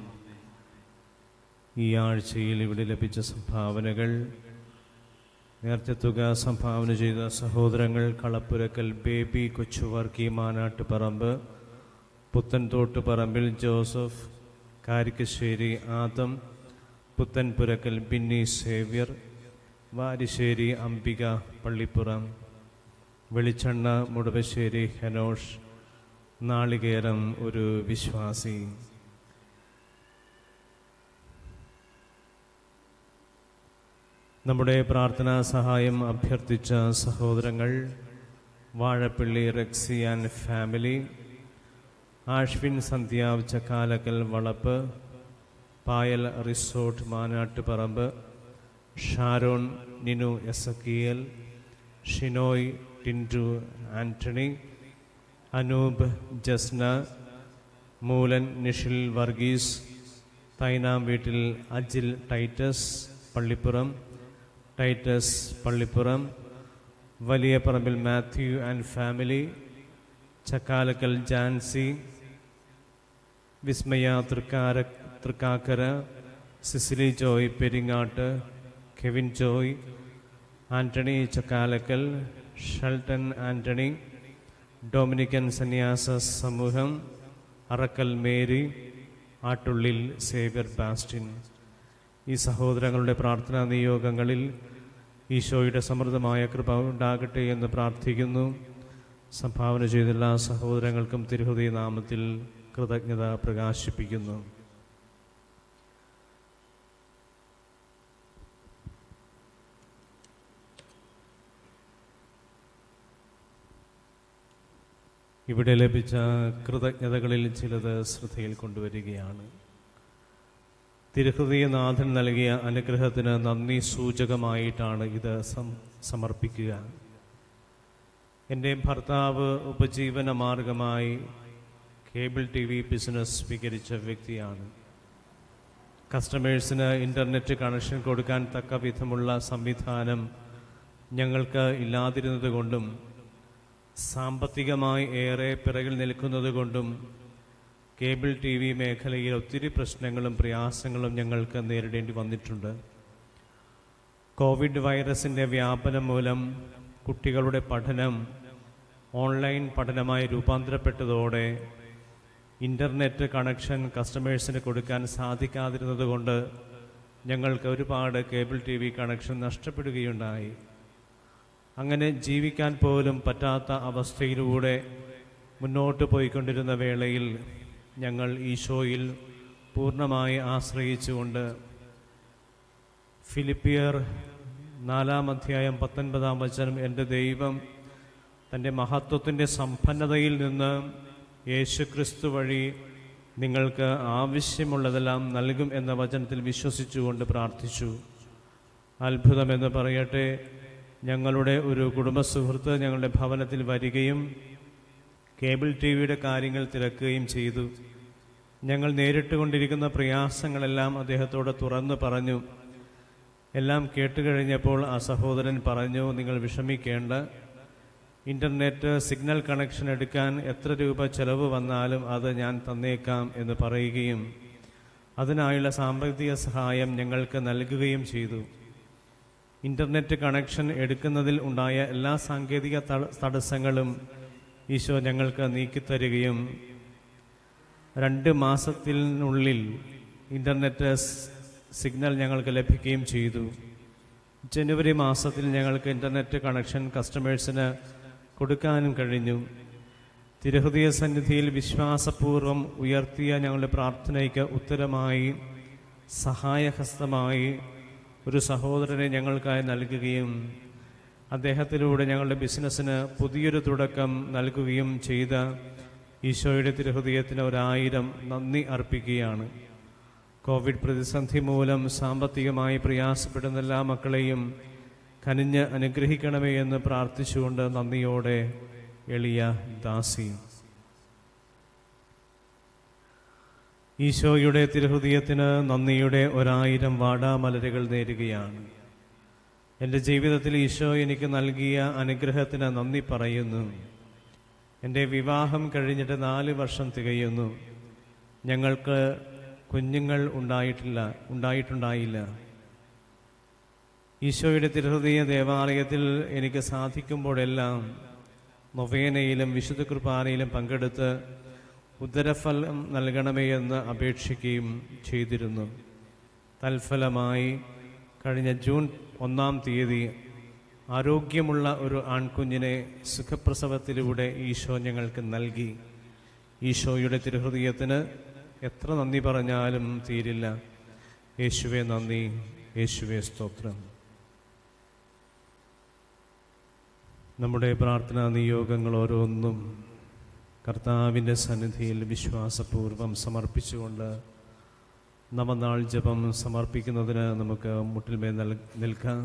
ഈ ആഴ്ചയിൽ ഇവിടെ ലഭിച്ച സംഭാവനകൾ നേരത്തെ തുക സംഭാവന ചെയ്ത സഹോദരങ്ങൾ കളപ്പുരക്കൽ ബേബി കൊച്ചുവർക്കി മാനാട്ടുപറമ്പ് പുത്തൻതോട്ട് പറമ്പിൽ ജോസഫ് കാരിക്കശ്ശേരി ആദം പുത്തൻപുരക്കൽ ബിന്നി സേവ്യർ വാരിശ്ശേരി അംബിക പള്ളിപ്പുറം വെളിച്ചെണ്ണ മുടവശ്ശേരി ഹെനോഷ് നാളികേരം ഒരു വിശ്വാസി നമ്മുടെ പ്രാർത്ഥനാ സഹായം അഭ്യർത്ഥിച്ച സഹോദരങ്ങൾ Vazhappally Rexy and family Ashwin Sandhyav Chakkalakkal Valappu Payal resort Manattuparambu Sharon Ninu Ezekiel Shinoy Tintu Antony Anoop Jasna Moolan Nishil Varghese Thainam വീട്ടിൽ Ajil Titus Pallippuram Titus Pallippuram Valiya Parambil Mathew and family Chakkalakkal Jancy Vismaya Thrikkara Thrikkakara Cicily Joy Peringat Kevin Joy Antony Chakkalakkal Shelton Antony Dominican സന്യാസ സമൂഹം അറക്കൽ മേരി ആട്ടുള്ളിൽ സേവ്യർ ബാസ്റ്റിൻ ഈ സഹോദരങ്ങളുടെ പ്രാർത്ഥനാ നിയോഗങ്ങളിൽ ഈശോയുടെ സമൃദ്ധമായ കൃപ ഉണ്ടാകട്ടെ എന്ന് പ്രാർത്ഥിക്കുന്നു സംഭാവന ചെയ്ത എല്ലാ സഹോദരങ്ങൾക്കും തിരുഹൃദയ നാമത്തിൽ കൃതജ്ഞത പ്രകാശിപ്പിക്കുന്നു ഇവിടെ ലഭിച്ച കൃതജ്ഞതകളിൽ ചിലത് ശ്രദ്ധയിൽ കൊണ്ടുവരികയാണ് തിരുഹൃദയനാഥൻ നൽകിയ അനുഗ്രഹത്തിന് നന്ദി സൂചകമായിട്ടാണ് ഇത് സം- സമർപ്പിക്കുക എൻ്റെ ഭർത്താവ് ഉപജീവന മാർഗമായി കേബിൾ ടി വി ബിസിനസ് സ്വീകരിച്ച വ്യക്തിയാണ് കസ്റ്റമേഴ്സിന് ഇൻ്റർനെറ്റ് കണക്ഷൻ കൊടുക്കാൻ തക്ക വിധമുള്ള സംവിധാനം ഞങ്ങൾക്ക് ഇല്ലാതിരുന്നത് കൊണ്ടും സാമ്പത്തികമായി ഏറെ പിറകിൽ നിൽക്കുന്നത് കൊണ്ടും കേബിൾ ടി വി മേഖലയിൽ ഒത്തിരി പ്രശ്നങ്ങളും പ്രയാസങ്ങളും ഞങ്ങൾക്ക് നേരിടേണ്ടി വന്നിട്ടുണ്ട് കോവിഡ് വൈറസിൻ്റെ വ്യാപനം മൂലം കുട്ടികളുടെ പഠനം ഓൺലൈൻ പഠനമായി രൂപാന്തരപ്പെട്ടതോടെ ഇൻ്റർനെറ്റ് കണക്ഷൻ കസ്റ്റമേഴ്സിന് കൊടുക്കാൻ സാധിക്കാതിരുന്നത് കൊണ്ട് ഞങ്ങൾക്ക് ഒരുപാട് കേബിൾ ടി വി കണക്ഷൻ നഷ്ടപ്പെടുകയുണ്ടായി അങ്ങനെ ജീവിക്കാൻ പോലും പറ്റാത്ത അവസ്ഥയിലൂടെ മുന്നോട്ട് പോയിക്കൊണ്ടിരുന്ന വേളയിൽ ഞങ്ങൾ ഈശോയിൽ പൂർണ്ണമായി ആശ്രയിച്ചുകൊണ്ട് ഫിലിപ്പിയർ നാലാം അധ്യായം പത്തൊൻപതാം വചനം എൻ്റെ ദൈവം തൻ്റെ മഹത്വത്തിൻ്റെ സമ്പന്നതയിൽ നിന്ന് യേശുക്രിസ്തു വഴി നിങ്ങൾക്ക് ആവശ്യമുള്ളതെല്ലാം നൽകും എന്ന വചനത്തിൽ വിശ്വസിച്ചുകൊണ്ട് പ്രാർത്ഥിച്ചു അത്ഭുതമെന്ന് പറയട്ടെ ഞങ്ങളുടെ ഒരു കുടുംബ സുഹൃത്ത് ഞങ്ങളുടെ ഭവനത്തിൽ വരികയും കേബിൾ ടി വിയുടെ കാര്യങ്ങൾ തിരക്കുകയും ചെയ്തു ഞങ്ങൾ നേരിട്ടുകൊണ്ടിരിക്കുന്ന പ്രയാസങ്ങളെല്ലാം അദ്ദേഹത്തോട് തുറന്നു പറഞ്ഞു എല്ലാം കേട്ടുകഴിഞ്ഞപ്പോൾ ആ സഹോദരൻ പറഞ്ഞു നിങ്ങൾ വിഷമിക്കേണ്ട ഇൻ്റർനെറ്റ് സിഗ്നൽ കണക്ഷൻ എടുക്കാൻ എത്ര രൂപ ചെലവ് വന്നാലും അത് ഞാൻ തന്നേക്കാം എന്ന് പറയുകയും അതിനായുള്ള സാമ്പത്തിക സഹായം ഞങ്ങൾക്ക് നൽകുകയും ചെയ്തു ഇൻ്റർനെറ്റ് കണക്ഷൻ എടുക്കുന്നതിൽ ഉണ്ടായ എല്ലാ സാങ്കേതിക തട- തടസ്സങ്ങളും ഈശോ ഞങ്ങൾക്ക് നീക്കിത്തരികയും രണ്ട് മാസത്തിനുള്ളിൽ ഇൻ്റർനെറ്റ് സ് സിഗ്നൽ ഞങ്ങൾക്ക് ലഭിക്കുകയും ചെയ്തു ജനുവരി മാസത്തിൽ ഞങ്ങൾക്ക് ഇൻ്റർനെറ്റ് കണക്ഷൻ കസ്റ്റമേഴ്സിന് കൊടുക്കാനും കഴിഞ്ഞു തിരുഹൃദയ സന്നിധിയിൽ വിശ്വാസപൂർവം ഉയർത്തിയ ഞങ്ങളുടെ പ്രാർത്ഥനയ്ക്ക് ഉത്തരമായി സഹായഹസ്തമായി ഒരു സഹോദരനെ ഞങ്ങൾക്കായി നൽകുകയും അദ്ദേഹത്തിലൂടെ ഞങ്ങളുടെ ബിസിനസ്സിന് പുതിയൊരു തുടക്കം നൽകുകയും ചെയ്ത ഈശോയുടെ തിരുഹൃദയത്തിന് ഒരായിരം നന്ദി അർപ്പിക്കുകയാണ് കോവിഡ് പ്രതിസന്ധി മൂലം സാമ്പത്തികമായി പ്രയാസപ്പെടുന്ന എല്ലാ മക്കളെയും കനിഞ്ഞ് അനുഗ്രഹിക്കണമേ എന്ന് പ്രാർത്ഥിച്ചുകൊണ്ട് നന്ദിയോടെ എളിയ ദാസി ഈശോയുടെ തിരുഹൃദയത്തിന് നന്ദിയുടെ ഒരായിരം വാടാമലരുകൾ നേരുകയാണ് എൻ്റെ ജീവിതത്തിൽ ഈശോ എനിക്ക് നൽകിയ അനുഗ്രഹത്തിന് നന്ദി പറയുന്നു എൻ്റെ വിവാഹം കഴിഞ്ഞിട്ട് നാല് വർഷം തികയുന്നു ഞങ്ങൾക്ക് കുഞ്ഞുങ്ങൾ ഉണ്ടായിട്ടില്ല ഉണ്ടായിട്ടുണ്ടായില്ല ഈശോയുടെ തിരുഹൃദയ ദേവാലയത്തിൽ എനിക്ക് സാധിക്കുമ്പോഴെല്ലാം നൊവേനയിലും വിശുദ്ധ കുർബാനയിലും പങ്കെടുത്ത് ഉദരഫലം നൽകണമേ എന്ന് അപേക്ഷിക്കുകയും ചെയ്തിരുന്നു തൽഫലമായി കഴിഞ്ഞ ജൂൺ ഒന്നാം തീയതി ആരോഗ്യമുള്ള ഒരു ആൺകുഞ്ഞിനെ സുഖപ്രസവത്തിലൂടെ ഈശോ ഞങ്ങൾക്ക് നൽകി ഈശോയുടെ തിരുഹൃദയത്തിന് എത്ര നന്ദി പറഞ്ഞാലും തീരില്ല യേശുവെ നന്ദി യേശുവെ സ്തോത്രം നമ്മുടെ പ്രാർത്ഥനാ നിയോഗങ്ങൾ ഓരോന്നും കർത്താവിൻ്റെ സന്നിധിയിൽ വിശ്വാസപൂർവം സമർപ്പിച്ചുകൊണ്ട് നവനാൾ ജപം സമർപ്പിക്കുന്നതിന് നമുക്ക് മുട്ടിൽമേൽ നൽ നിൽക്കാം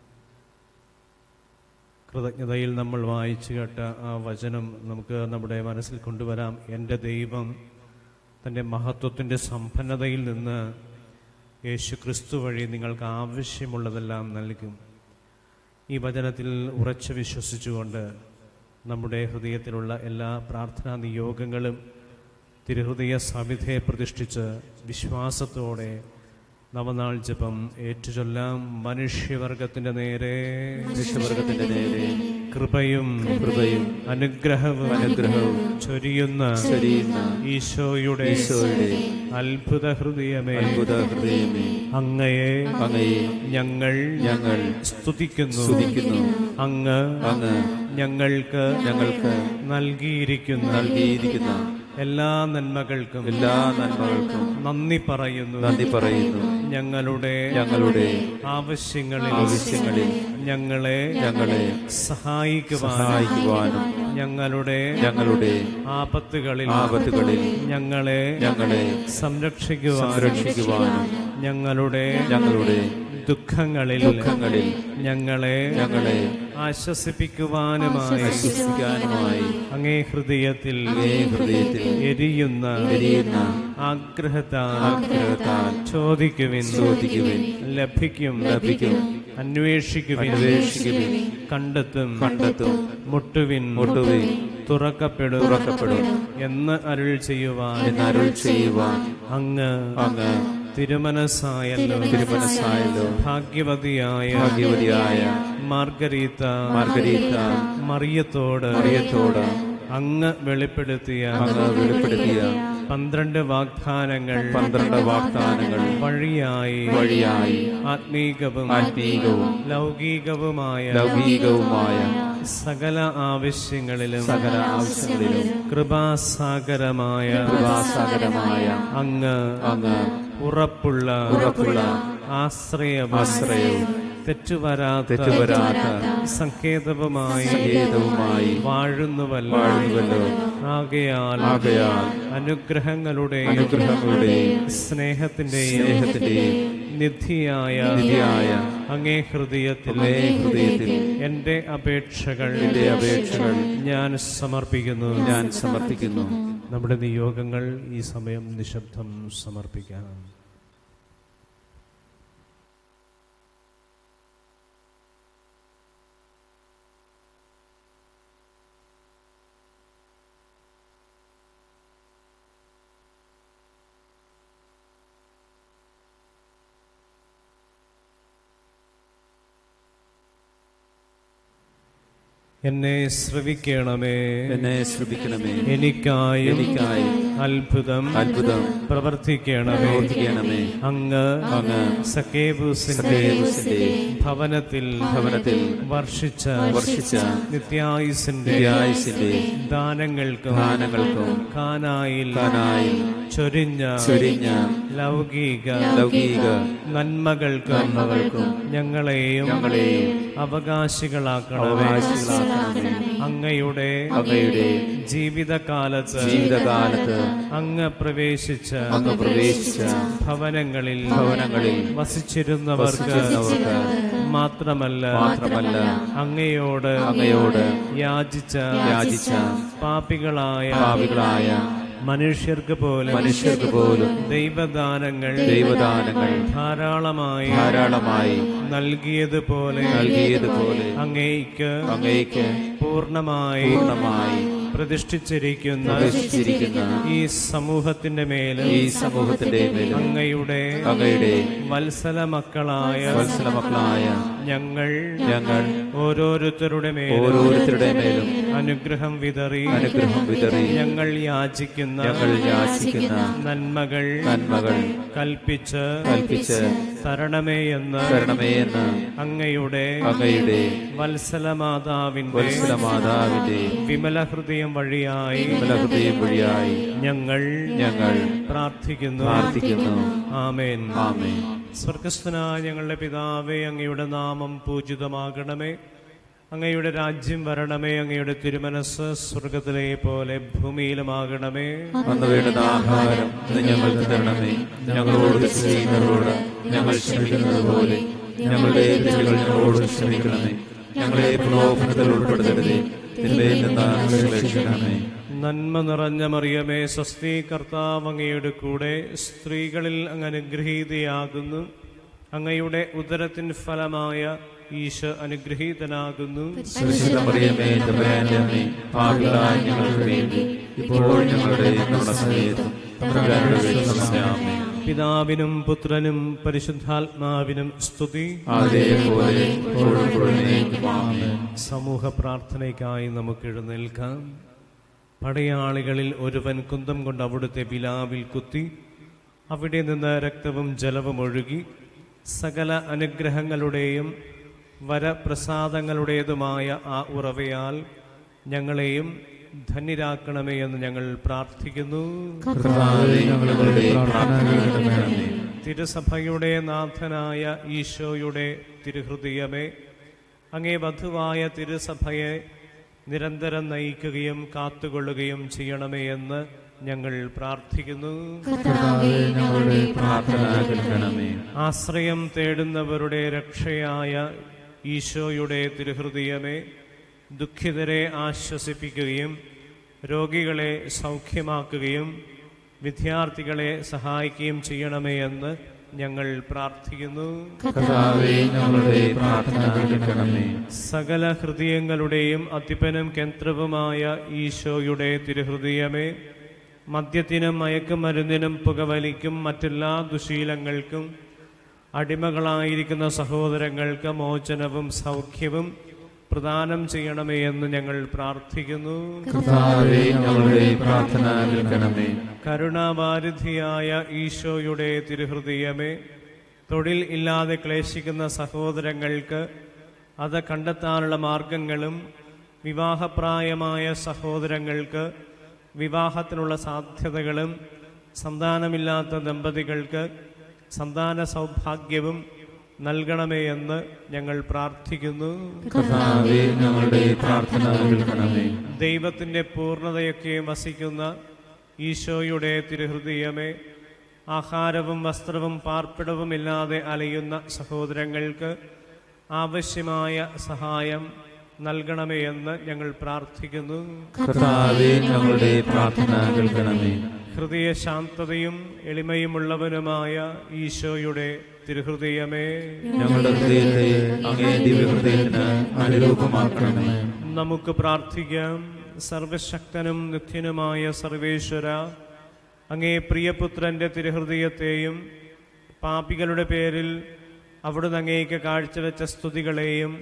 കൃതജ്ഞതയിൽ നമ്മൾ വായിച്ചു കേട്ട ആ വചനം നമുക്ക് നമ്മുടെ മനസ്സിൽ കൊണ്ടുവരാം എൻ്റെ ദൈവം തൻ്റെ മഹത്വത്തിൻ്റെ സമ്പന്നതയിൽ നിന്ന് യേശു ക്രിസ്തു വഴി നിങ്ങൾക്ക് ആവശ്യമുള്ളതെല്ലാം നൽകും ഈ വചനത്തിൽ ഉറച്ചു വിശ്വസിച്ചുകൊണ്ട് നമ്മുടെ ഹൃദയത്തിലുള്ള എല്ലാ പ്രാർത്ഥനാ നിയോഗങ്ങളും തിരുഹൃദയ സവിധയെ പ്രതിഷ്ഠിച്ച് വിശ്വാസത്തോടെ നവനാൾ ജപം ഏറ്റുചൊല്ലാം മനുഷ്യവർഗത്തിൻ്റെ നേരെ മനുഷ്യവർഗത്തിന്റെ നേരെ കൃപയും കൃപയും അനുഗ്രഹവും അനുഗ്രഹവും ചൊരിയുന്ന ചൊരിയുന്ന ഈശോയുടെ ഈശോയുടെ അത്ഭുത ഹൃദയമേ അത്ഭുത ഹൃദയമേ അങ്ങയെ അങ്ങയെ ഞങ്ങൾ ഞങ്ങൾ സ്തുതിക്കുന്നു സ്തുതിക്കുന്നു അങ്ങ് അങ്ങ് ഞങ്ങൾക്ക് ഞങ്ങൾക്ക് നൽകിയിരിക്കുന്ന നൽകിയിരിക്കുന്ന എല്ലാ നന്മകൾക്കും എല്ലാ നന്മകൾക്കും നന്ദി പറയുന്നു നന്ദി പറയുന്നു ഞങ്ങളുടെ ഞങ്ങളുടെ ആവശ്യങ്ങളിൽ ആവശ്യങ്ങളിൽ ഞങ്ങളെ ഞങ്ങളെ സഹായിക്കുവാൻ സഹായിക്കുവാനും ഞങ്ങളുടെ ഞങ്ങളുടെ ആപത്തുകളിൽ ആപത്തുകളിൽ ഞങ്ങളെ ഞങ്ങളെ സംരക്ഷിക്കുവാൻ സംരക്ഷിക്കുവാനും ഞങ്ങളുടെ ഞങ്ങളുടെ ദുഃഖങ്ങളിൽ ദുഃഖങ്ങളിൽ ഞങ്ങളെ ഞങ്ങളെ ആശ്വസിപ്പിക്കുവാനുമായി വിശ്വസിക്കാനുമായി അങ്ങേ ഹൃദയത്തിൽ അങ്ങേ ഹൃദയത്തിൽ എരിയുന്ന എരിയുന്ന ആഗ്രഹത്താൽ ആഗ്രഹത്താൽ ചോദിക്കുവിൻ ചോദിക്കുവിൻ ലഭിക്കും ലഭിക്കും അന്വേഷിക്കുവിൻ അന്വേഷിക്കുവിൻ കണ്ടെത്തും കണ്ടെത്തും മുട്ടുവിൻ മുട്ടുവിൻ തുറക്കപ്പെടും തുറക്കപ്പെടും എന്ന് അരുൾ ചെയ്യുവാൻ എന്ന് അരുൾ ചെയ്യുവാൻ അങ്ങ് അങ്ങ് തിരുമനസ്സായല്ലോ തിരുമനസ്സായല്ലോ ഭാഗ്യവതിയായ ഭാഗ്യവതിയായ മാർഗരീത്ത മാർഗരീത്ത മറിയത്തോട് മറിയത്തോട് അങ്ങ് വെളിപ്പെടുത്തിയ അങ്ങ് വെളിപ്പെടുത്തിയ പന്ത്രണ്ട് വാഗ്ദാനങ്ങൾ പന്ത്രണ്ട് വാഗ്ദാനങ്ങൾ വഴിയായി വഴിയായി ആത്മീകവും ആത്മീകവും ലൗകികവുമായ ലൗകികവുമായ സകല ആവശ്യങ്ങളിലും സകല ആവശ്യങ്ങളിലും കൃപാസാഗരമായ കൃപാസാഗരമായ അങ്ങ് അങ്ങ് ഉറപ്പുള്ള ഉറപ്പുള്ള ആശ്രയവും ആശ്രയവും തെറ്റുവരാത്ത തെറ്റുവരാത്ത സങ്കേതവുമായി സങ്കേതവുമായി വാഴുന്നുവല്ലോ വാഴുന്നുവല്ലോ ആകയാൽ ആകയാൽ അനുഗ്രഹങ്ങളുടെയും അനുഗ്രഹങ്ങളുടെയും സ്നേഹത്തിന്റെയും സ്നേഹത്തിന്റെയും നിധിയായ നിധിയായ അങ്ങേ ഹൃദയത്തിൽ അങ്ങേ ഹൃദയത്തിൽ എന്റെ അപേക്ഷകൾ എന്റെ അപേക്ഷകൾ ഞാൻ സമർപ്പിക്കുന്നു ഞാൻ സമർപ്പിക്കുന്നു നമ്മുടെ നിയോഗങ്ങൾ ഈ സമയം നിശബ്ദം സമർപ്പിക്കാം എന്നെ ശ്രവിക്കണമേ എന്നെ ശ്രമിക്കണമേ എനിക്കായി എനിക്കായി അത്ഭുതം അത്ഭുതം പ്രവർത്തിക്കണമേ പ്രവർത്തിക്കണമേ അങ്ങ് അങ്ങ് സക്കേബൂസിന്റെ സക്കേബൂസിന്റെ ഭവനത്തിൽ ഭവനത്തിൽ വർഷിച്ച വർഷിച്ച നിത്യായുസിന്റെ നിത്യായുസിന്റെ ദാനങ്ങൾക്കും ദാനങ്ങൾക്കും കാനായിൽ കാനായിൽ ചൊരിഞ്ഞ ചൊരിഞ്ഞ ലൗകിക ലൗകിക നന്മകൾക്കും നന്മകൾക്കും ഞങ്ങളെയും ഞങ്ങളെയും അവകാശികളാക്കണമേ അവകാശികളാക്കണമേ അങ്ങയുടെ അങ്ങയുടെ ജീവിതകാലത്ത് ജീവിതകാലത്ത് അങ്ങ് പ്രവേശിച്ച അങ്ങ് പ്രവേശിച്ച ഭവനങ്ങളിൽ ഭവനങ്ങളിൽ വസിച്ചിരുന്നവർക്ക് വസിച്ചിരുന്നവർക്ക് മാത്രമല്ല മാത്രമല്ല അങ്ങയോട് അങ്ങയോട് യാചിച്ച യാചിച്ച പാപികളായ പാപികളായ മനുഷ്യർക്ക് പോലും മനുഷ്യർക്ക് പോലും ദൈവദാനങ്ങൾ ദൈവദാനങ്ങൾ ധാരാളമായി ധാരാളമായി നൽകിയതുപോലെ നൽകിയതുപോലെ അങ്ങേക്ക് അങ്ങേക്ക് പൂർണ്ണമായി പൂർണ്ണമായി പ്രതിഷ്ഠിച്ചിരിക്കുന്ന പ്രവേശിച്ചിരിക്കുന്ന ഈ സമൂഹത്തിന്റെ മേലും ഈ സമൂഹത്തിന്റെ മേലും അങ്ങയുടെ അങ്ങയുടെ വത്സല മക്കളായ വത്സല മക്കളായ ഞങ്ങൾ ഞങ്ങൾ ഓരോരുത്തരുടെ മേലും ഓരോരുത്തരുടെ മേലും അനുഗ്രഹം വിതറി അനുഗ്രഹം വിതറി ഞങ്ങൾ യാചിക്കുന്ന ഞങ്ങൾ യാചിക്കുന്ന നന്മകൾ നന്മകൾ കൽപ്പിച്ച് കൽപ്പിച്ച് തരണമേ എന്ന് തരണമേ എന്ന് അങ്ങയുടെ അങ്ങയുടെ വത്സല മാതാവിന്റെ വത്സല മാതാവിന്റെ വിമല ഹൃദയം വഴിയായി ഹൃദയം വഴിയായി ഞങ്ങൾ ഞങ്ങൾ പ്രാർത്ഥിക്കുന്നു പ്രാർത്ഥിക്കുന്നു ആമേൻ ആമേ സ്വർഗസ്ഥനായ ഞങ്ങളുടെ പിതാവേ അങ്ങയുടെ നാമം പൂജിതമാകണമേ അങ്ങയുടെ രാജ്യം വരണമേ അങ്ങയുടെ തിരുമനസ് സ്വർഗത്തിലെ പോലെ ഭൂമിയിലുമാകണമേ അന്ന് വേണ്ടുന്ന ആഹാരം ഇന്ന് ഞങ്ങൾക്ക് തരണമേ ഞങ്ങളോട് തെറ്റ് ചെയ്യുന്നവരോട് ഞങ്ങൾ ക്ഷമിക്കുന്നത് പോലെ ഞങ്ങളുടെ തെറ്റുകൾ ഞങ്ങളോട് ക്ഷമിക്കണമേ ഞങ്ങളെ പ്രലോഭനത്തിൽ ഉൾപ്പെടുത്തരുതേ തിന്മയിൽ നിന്ന് ഞങ്ങളെ രക്ഷിക്കണമേ നന്മ നിറഞ്ഞ മറിയമേ സ്വസ്തി കർത്താവ് അങ്ങയുടെ കൂടെ സ്ത്രീകളിൽ അങ്ങ് അനുഗ്രഹീതയാകുന്നു അങ്ങയുടെ ഉദരത്തിൻ ഫലമായ ഈശോ അനുഗ്രഹീതനാകുന്നു പരിശുദ്ധ മറിയമേ തമ്പുരാന്റെ അമ്മേ പാപികളായ ഞങ്ങൾക്ക് വേണ്ടി ഇപ്പോൾ ഞങ്ങളുടെ നമ്മുടെ സമയത്തും തമ്പുരാന്റെ വേണ്ടി ആമേൻ പിതാവിനും പുത്രനും പരിശുദ്ധാത്മാവിനും സ്തുതി അതേപോലെ ഇപ്പോഴും എപ്പോഴും ആമേൻ സമൂഹ പ്രാർത്ഥനയ്ക്കായി നമുക്ക് എഴുന്നേൽക്കാം പടയാളികളിൽ ഒരുവൻ കുന്തം കൊണ്ട് അവിടുത്തെ പിലാവിൽ കുത്തി അവിടെ നിന്ന് രക്തവും ജലവും ഒഴുകി സകല അനുഗ്രഹങ്ങളുടെയും വരപ്രസാദങ്ങളുടേതുമായ ആ ഉറവയാൽ ഞങ്ങളെയും ധന്യരാക്കണമേ എന്ന് ഞങ്ങൾ പ്രാർത്ഥിക്കുന്നു കർത്താവേ ഞങ്ങളുടെ പ്രാർത്ഥന കേൾക്കണമേ തിരുസഭയുടെ നാഥനായ ഈശോയുടെ തിരുഹൃദയമേ അങ്ങേ വധുവായ തിരുസഭയെ നിരന്തരം നയിക്കുകയും കാത്തുകൊള്ളുകയും ചെയ്യണമേ എന്ന് ഞങ്ങൾ പ്രാർത്ഥിക്കുന്നു കർത്താവേ ഞങ്ങളുടെ പ്രാർത്ഥന കേൾക്കണമേ ആശ്രയം തേടുന്നവരുടെ രക്ഷയായ ഈശോയുടെ തിരുഹൃദയമേ ദുഃഖിതരെ ആശ്വസിപ്പിക്കുകയും രോഗികളെ സൗഖ്യമാക്കുകയും വിദ്യാർത്ഥികളെ സഹായിക്കുകയും ചെയ്യണമേ എന്ന് ഞങ്ങൾ പ്രാർത്ഥിക്കുന്നു കർത്താവേ ഞങ്ങളുടെ പ്രാർത്ഥന കേൾക്കണമേ സകല ഹൃദയങ്ങളുടെയും അധിപനും കേന്ദ്രവുമായ ഈശോയുടെ തിരുഹൃദയമേ മദ്യത്തിനും മയക്കുമരുന്നിനും പുകവലിക്കും മറ്റെല്ലാ ദുശീലങ്ങൾക്കും അടിമകളായിരിക്കുന്ന സഹോദരങ്ങൾക്ക് മോചനവും സൗഖ്യവും പ്രദാനം ചെയ്യണമേ എന്ന് ഞങ്ങൾ പ്രാർത്ഥിക്കുന്നു കർത്താവേ ഞങ്ങളുടെ പ്രാർത്ഥന കേൾക്കണമേ കരുണാവാരിധിയായ ഈശോയുടെ തിരുഹൃദയമേ തൊഴിൽ ഇല്ലാതെ ക്ലേശിക്കുന്ന സഹോദരങ്ങൾക്ക് അത് കണ്ടെത്താനുള്ള മാർഗങ്ങളും വിവാഹപ്രായമായ സഹോദരങ്ങൾക്ക് വിവാഹത്തിനുള്ള സാധ്യതകളും സന്താനമില്ലാത്ത ദമ്പതികൾക്ക് സന്താന സൗഭാഗ്യവും നൽകണമേ എന്ന് ഞങ്ങൾ പ്രാർത്ഥിക്കുന്നു കർത്താവേ ഞങ്ങളുടെ പ്രാർത്ഥന കേൾക്കണമേ ദൈവത്തിൻ്റെ പൂർണ്ണതയൊക്കെ വസിക്കുന്ന ഈശോയുടെ തിരുഹൃദയമേ ആഹാരവും വസ്ത്രവും പാർപ്പിടവും ഇല്ലാതെ അലയുന്ന സഹോദരങ്ങൾക്ക് ആവശ്യമായ സഹായം നൽകണമേ എന്ന് ഞങ്ങൾ പ്രാർത്ഥിക്കുന്നു കർത്താവേ ഞങ്ങളുടെ പ്രാർത്ഥന കേൾക്കണമേ ഹൃദയ ശാന്തതയും എളിമയുമുള്ളവനുമായ ഈശോയുടെ തിരുഹൃദയമേ ഞങ്ങളുടെ ഹൃദയത്തെ അങ്ങേ ദിവ്യഹൃദയത്തിന് അനുരൂപമാക്കണമേ നമുക്ക് പ്രാർത്ഥിക്കാം സർവശക്തനും നിത്യനുമായ സർവേശ്വര അങ്ങേ പ്രിയപുത്രന്റെ തിരുഹൃദയത്തെയും പാപികളുടെ പേരിൽ അവിടുന്ന് അങ്ങേക്ക് കാഴ്ചവെച്ച സ്തുതികളെയും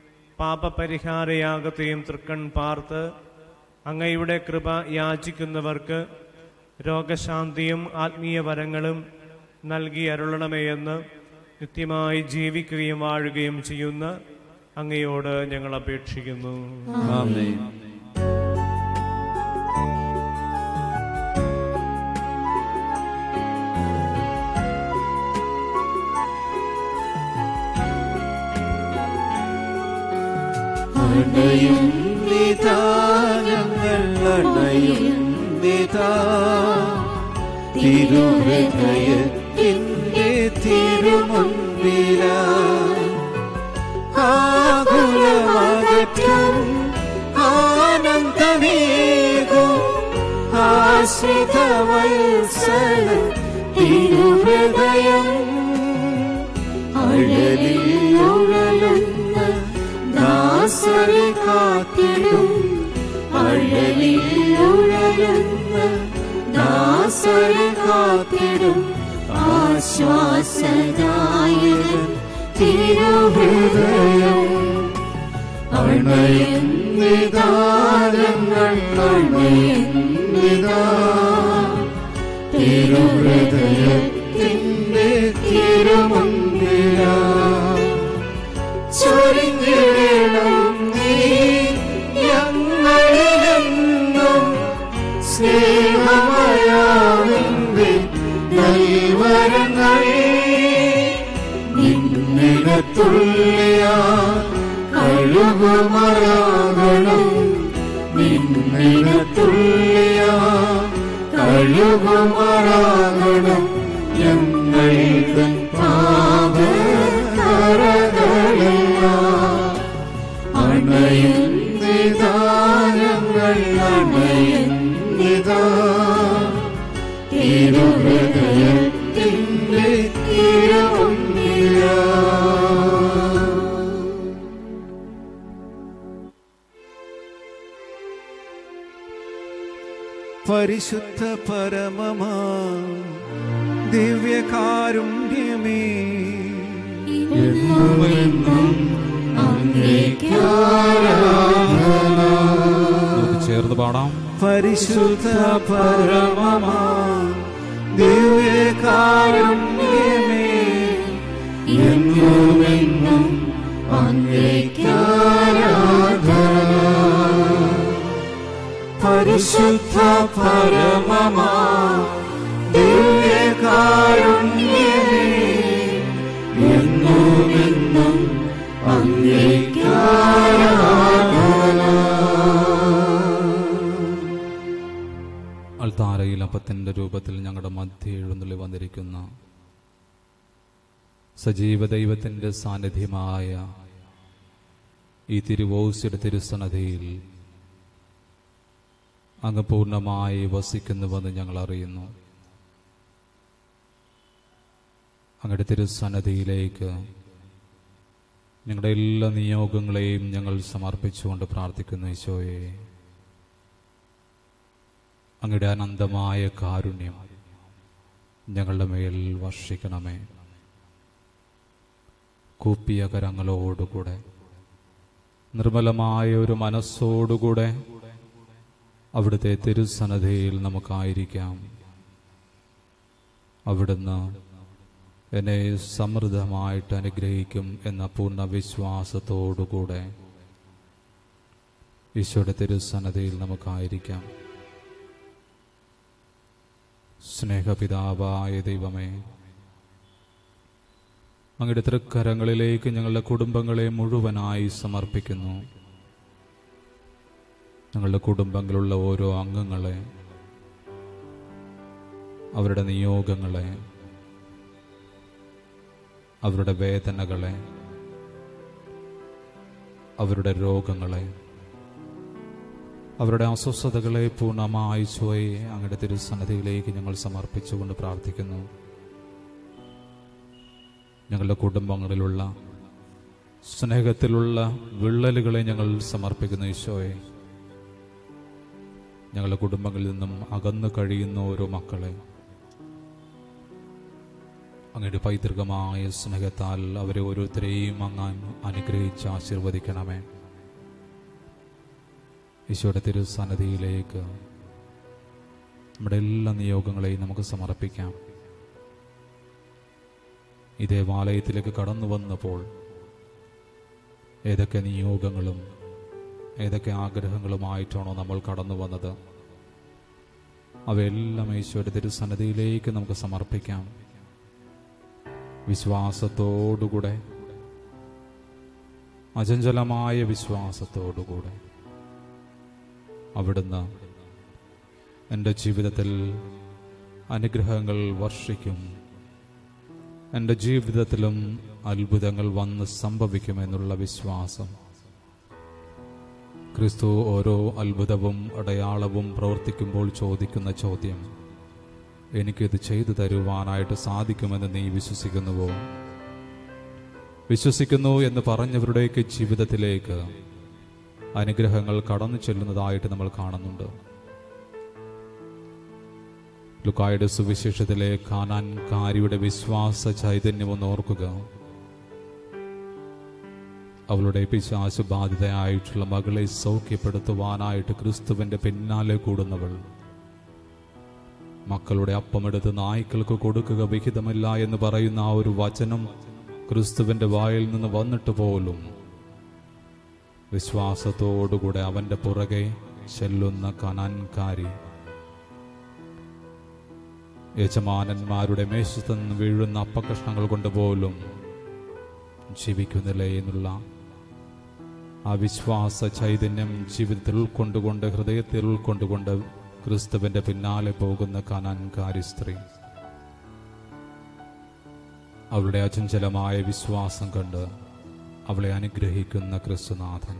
പാപപരിഹാരയാഗത്തെയും തൃക്കൺ പാർത്ത് അങ്ങയുടെ കൃപ യാചിക്കുന്നവർക്ക് രോഗശാന്തിയും ആത്മീയ വരങ്ങളും നൽകി അരുളണമേ എന്ന് നിത്യമായി ജീവിക്കുകയും വാഴുകയും ചെയ്യുന്ന അങ്ങയോട് ഞങ്ങൾ അപേക്ഷിക്കുന്നു ആമേൻ അണയും നിദാനങ്ങൾ അണയും നിദാ തിരുഹൃദയത്തിൻ്റെ തിരുമുൻപില ആകുലമകറ്റും ആനന്ദമേകും ആശ്രിത വത്സല തിരുഹൃദയം അഴലിൽ ഉഴലുന്ന ദാസരെ കാത്തിടും അഴലിൽ ഉഴലുന്ന ദാസരെ കാത്തിടും ആശ്വാസദായകൻ തിരുഹൃദയം അണയുന്നിതാരങ്ങൾ അണയുന്നിതാ തിരുഹൃദയത്തിൻ്റെ തിരുമുന്തിര ചൊരിഞ്ഞിടണം നീ ഞങ്ങളിലെന്നും സ്നേഹമയാവിന്റെ നൽവരങ്ങൾ നിന്നിടത്തുള്ളിയ കഴുകുമറാകണം നിന്നിടത്തുള്ളിയ കഴുകുമറാകണം ഞങ്ങൾ തൻ പാപകരകളെല്ലാം അണയുന്നിതാ ഞങ്ങൾ അണയുന്നിതാ തിരുഹൃദയത്തിൻ്റെ തിരുമുന്നില പരിശുദ്ധ പരമമാ ദിവ്യകാരുണ്യമേ എന്നുമെന്നും അങ്ങേക്ക് നമുക്ക് ചേർന്ന് പാടാം പരിശുദ്ധ പരമമാ ദിവ്യകാരുണ്യമേ എന്നുമെന്നും അങ്ങേക്ക് പരിശുദ്ധ പരമമാ ദിവ്യകാരുണ്യമേ എന്നുമെന്നും അങ്ങേക്ക് അൾത്താരയിൽ അപ്പത്തിൻ്റെ രൂപത്തിൽ ഞങ്ങളുടെ മധ്യ എഴുന്നള്ളി വന്നിരിക്കുന്ന സജീവ ദൈവത്തിൻ്റെ സാന്നിധ്യമായ ഈ തിരുവോസിയുടെ തിരുസന്നധിയിൽ അങ്ങ് പൂർണ്ണമായി വസിക്കുന്നുവെന്ന് ഞങ്ങൾ അറിയുന്നു അങ്ങയുടെ തിരുസന്നധിയിലേക്ക് ഞങ്ങളുടെ എല്ലാ നിയോഗങ്ങളെയും ഞങ്ങൾ സമർപ്പിച്ചുകൊണ്ട് പ്രാർത്ഥിക്കുന്നു ഈശോയെ അങ്ങയുടെ അനന്തമായ കാരുണ്യം ഞങ്ങളുടെ മേൽ വർഷിക്കണമേ കൂപ്പിയ കരങ്ങളോടുകൂടെ നിർമ്മലമായ ഒരു മനസ്സോടുകൂടെ അവിടുത്തെ തിരുസന്നതയിൽ നമുക്കായിരിക്കാം അവിടുന്ന് എന്നെ സമൃദ്ധമായിട്ട് അനുഗ്രഹിക്കും എന്ന പൂർണ്ണ വിശ്വാസത്തോടുകൂടെ ഈശോയുടെ തിരുസന്നതയിൽ നമുക്കായിരിക്കാം സ്നേഹപിതാവായ ദൈവമേ അങ്ങയുടെ തൃക്കരങ്ങളിലേക്ക് ഞങ്ങളുടെ കുടുംബങ്ങളെ മുഴുവനായി സമർപ്പിക്കുന്നു ഞങ്ങളുടെ കുടുംബങ്ങളിലുള്ള ഓരോ അംഗങ്ങളെ അവരുടെ നിയോഗങ്ങളെ അവരുടെ വേദനകളെ അവരുടെ രോഗങ്ങളെ അവരുടെ അസ്വസ്ഥതകളെ പൂർണ്ണമായി ചോയെ അങ്ങയുടെ തിരുസന്നതിയിലേക്ക് ഞങ്ങൾ സമർപ്പിച്ചുകൊണ്ട് പ്രാർത്ഥിക്കുന്നു ഞങ്ങളുടെ കുടുംബങ്ങളിലുള്ള സ്നേഹത്തിലുള്ള വിള്ളലുകളെ ഞങ്ങൾ സമർപ്പിക്കുന്നു ഈശോയെ ഞങ്ങളുടെ കുടുംബങ്ങളിൽ നിന്നും അകന്നു കഴിയുന്ന ഓരോ മക്കളെ അങ്ങയുടെ പൈതൃകമായ സ്നേഹത്താൽ അവരെ ഓരോരുത്തരെയും അങ്ങ് അനുഗ്രഹിച്ച് ആശീർവദിക്കണമേ ഈശോയുടെ തിരുസന്നതിയിലേക്ക് നമ്മുടെ എല്ലാ നിയോഗങ്ങളെയും നമുക്ക് സമർപ്പിക്കാം ഈ ദേവാലയത്തിലേക്ക് കടന്നു വന്നപ്പോൾ ഏതൊക്കെ നിയോഗങ്ങളും ഏതൊക്കെ ആഗ്രഹങ്ങളുമായിട്ടാണോ നമ്മൾ കടന്നു വന്നത് അവയെല്ലാം ഈശോയുടെ തിരുസന്നതിയിലേക്ക് നമുക്ക് സമർപ്പിക്കാം വിശ്വാസത്തോടുകൂടെ അചഞ്ചലമായ വിശ്വാസത്തോടുകൂടെ അവിടുന്ന് എൻ്റെ ജീവിതത്തിൽ അനുഗ്രഹങ്ങൾ വർഷിക്കും എൻ്റെ ജീവിതത്തിലും അത്ഭുതങ്ങൾ വന്ന് സംഭവിക്കുമെന്നുള്ള വിശ്വാസം ക്രിസ്തു ഓരോ അത്ഭുതവും അടയാളവും പ്രവർത്തിക്കുമ്പോൾ ചോദിക്കുന്ന ചോദ്യം എനിക്കിത് ചെയ്തു തരുവാനായിട്ട് സാധിക്കുമെന്ന് നീ വിശ്വസിക്കുന്നുവോ വിശ്വസിക്കുന്നു എന്ന് പറഞ്ഞവരുടെയൊക്കെ ജീവിതത്തിലേക്ക് അനുഗ്രഹങ്ങൾ കടന്നു ചെല്ലുന്നതായിട്ട് നമ്മൾ കാണുന്നുണ്ട് ലുക്കായുടെ സുവിശേഷത്തിലെ കാനാൻകാരിയുടെ വിശ്വാസ ചൈതന്യം ഒന്ന് ഓർക്കുക അവളുടെ പിശാശു ബാധിതയായിട്ടുള്ള മകളെ സൗഖ്യപ്പെടുത്തുവാനായിട്ട് ക്രിസ്തുവിന്റെ പിന്നാലെ കൂടുന്നവൾ മക്കളുടെ അപ്പമെടുത്ത് നായ്ക്കൾക്ക് കൊടുക്കുക വിഹിതമില്ല എന്ന് പറയുന്ന ആ ഒരു വചനം ക്രിസ്തുവിന്റെ വായിൽ നിന്ന് വന്നിട്ട് പോലും വിശ്വാസത്തോടുകൂടെ അവന്റെ പുറകെ ചെല്ലുന്ന കനാൻകാരി യജമാനന്മാരുടെ മേശത്തു നിന്ന് വീഴുന്ന അപ്പകഷ്ണങ്ങൾ കൊണ്ട് പോലും ജീവിക്കുന്നില്ലേ എന്നുള്ള ആ വിശ്വാസ ചൈതന്യം ജീവിതത്തിൽ ഉൾക്കൊണ്ടുകൊണ്ട് ഹൃദയത്തിൽ ഉൾക്കൊണ്ടുകൊണ്ട് ക്രിസ്തുവിന്റെ പിന്നാലെ പോകുന്ന കനാൻകാരി സ്ത്രീ അവളുടെ അചഞ്ചലമായ വിശ്വാസം കണ്ട് അവളെ അനുഗ്രഹിക്കുന്ന ക്രിസ്തുനാഥൻ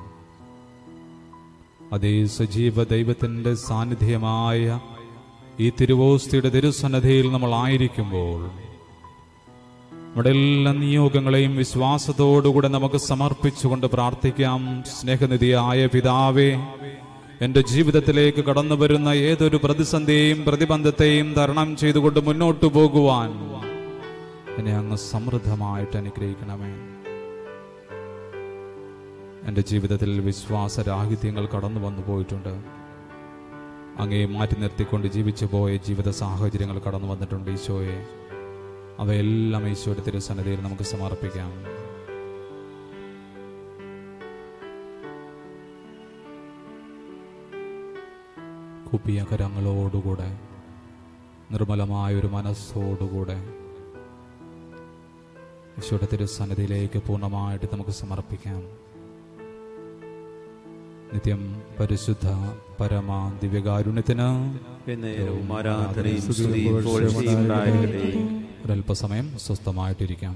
അതേ സജീവ ദൈവത്തിന്റെ സാന്നിധ്യമായ ഈ തിരുവോസ്തിയുടെ തിരുസന്നധിയിൽ നമ്മൾ ആയിരിക്കുമ്പോൾ നമ്മുടെ എല്ലാ നിയോഗങ്ങളെയും വിശ്വാസത്തോടുകൂടെ നമുക്ക് സമർപ്പിച്ചുകൊണ്ട് പ്രാർത്ഥിക്കാം സ്നേഹനിധിയായ പിതാവേ എൻ്റെ ജീവിതത്തിലേക്ക് കടന്നു വരുന്ന ഏതൊരു പ്രതിസന്ധിയെയും പ്രതിബന്ധത്തെയും തരണം ചെയ്തുകൊണ്ട് മുന്നോട്ടു പോകുവാൻ എന്നെ അങ്ങ് സമൃദ്ധമായിട്ട് അനുഗ്രഹിക്കണമേ എൻ്റെ ജീവിതത്തിൽ വിശ്വാസരാഹിത്യങ്ങൾ കടന്നു വന്നു പോയിട്ടുണ്ട് അങ്ങേ മാറ്റി നിർത്തിക്കൊണ്ട് ജീവിച്ചു പോയ ജീവിത സാഹചര്യങ്ങൾ കടന്നു വന്നിട്ടുണ്ട് ഈശോയെ അവയെല്ലാം ഈശോയുടെ തിരുസന്നിധിയിൽ നമുക്ക് സമർപ്പിക്കാം കുപ്പിയ കരങ്ങളോടുകൂടെ നിർമ്മലമായ ഒരു മനസ്സോടുകൂടെ ഈശോയുടെ തിരുസന്നിധിയിലേക്ക് പൂർണ്ണമായിട്ട് നമുക്ക് സമർപ്പിക്കാം നിത്യം പരിശുദ്ധ പരമ ദിവ്യകാരുണ്യത്തിന് എന്നേരവും ആരാധനയും സ്തുതിയും പുകഴ്ചയും ഉണ്ടായിരിക്കട്ടെ. ഒരല്പസമയം സ്വസ്ഥമായിട്ടിരിക്കാം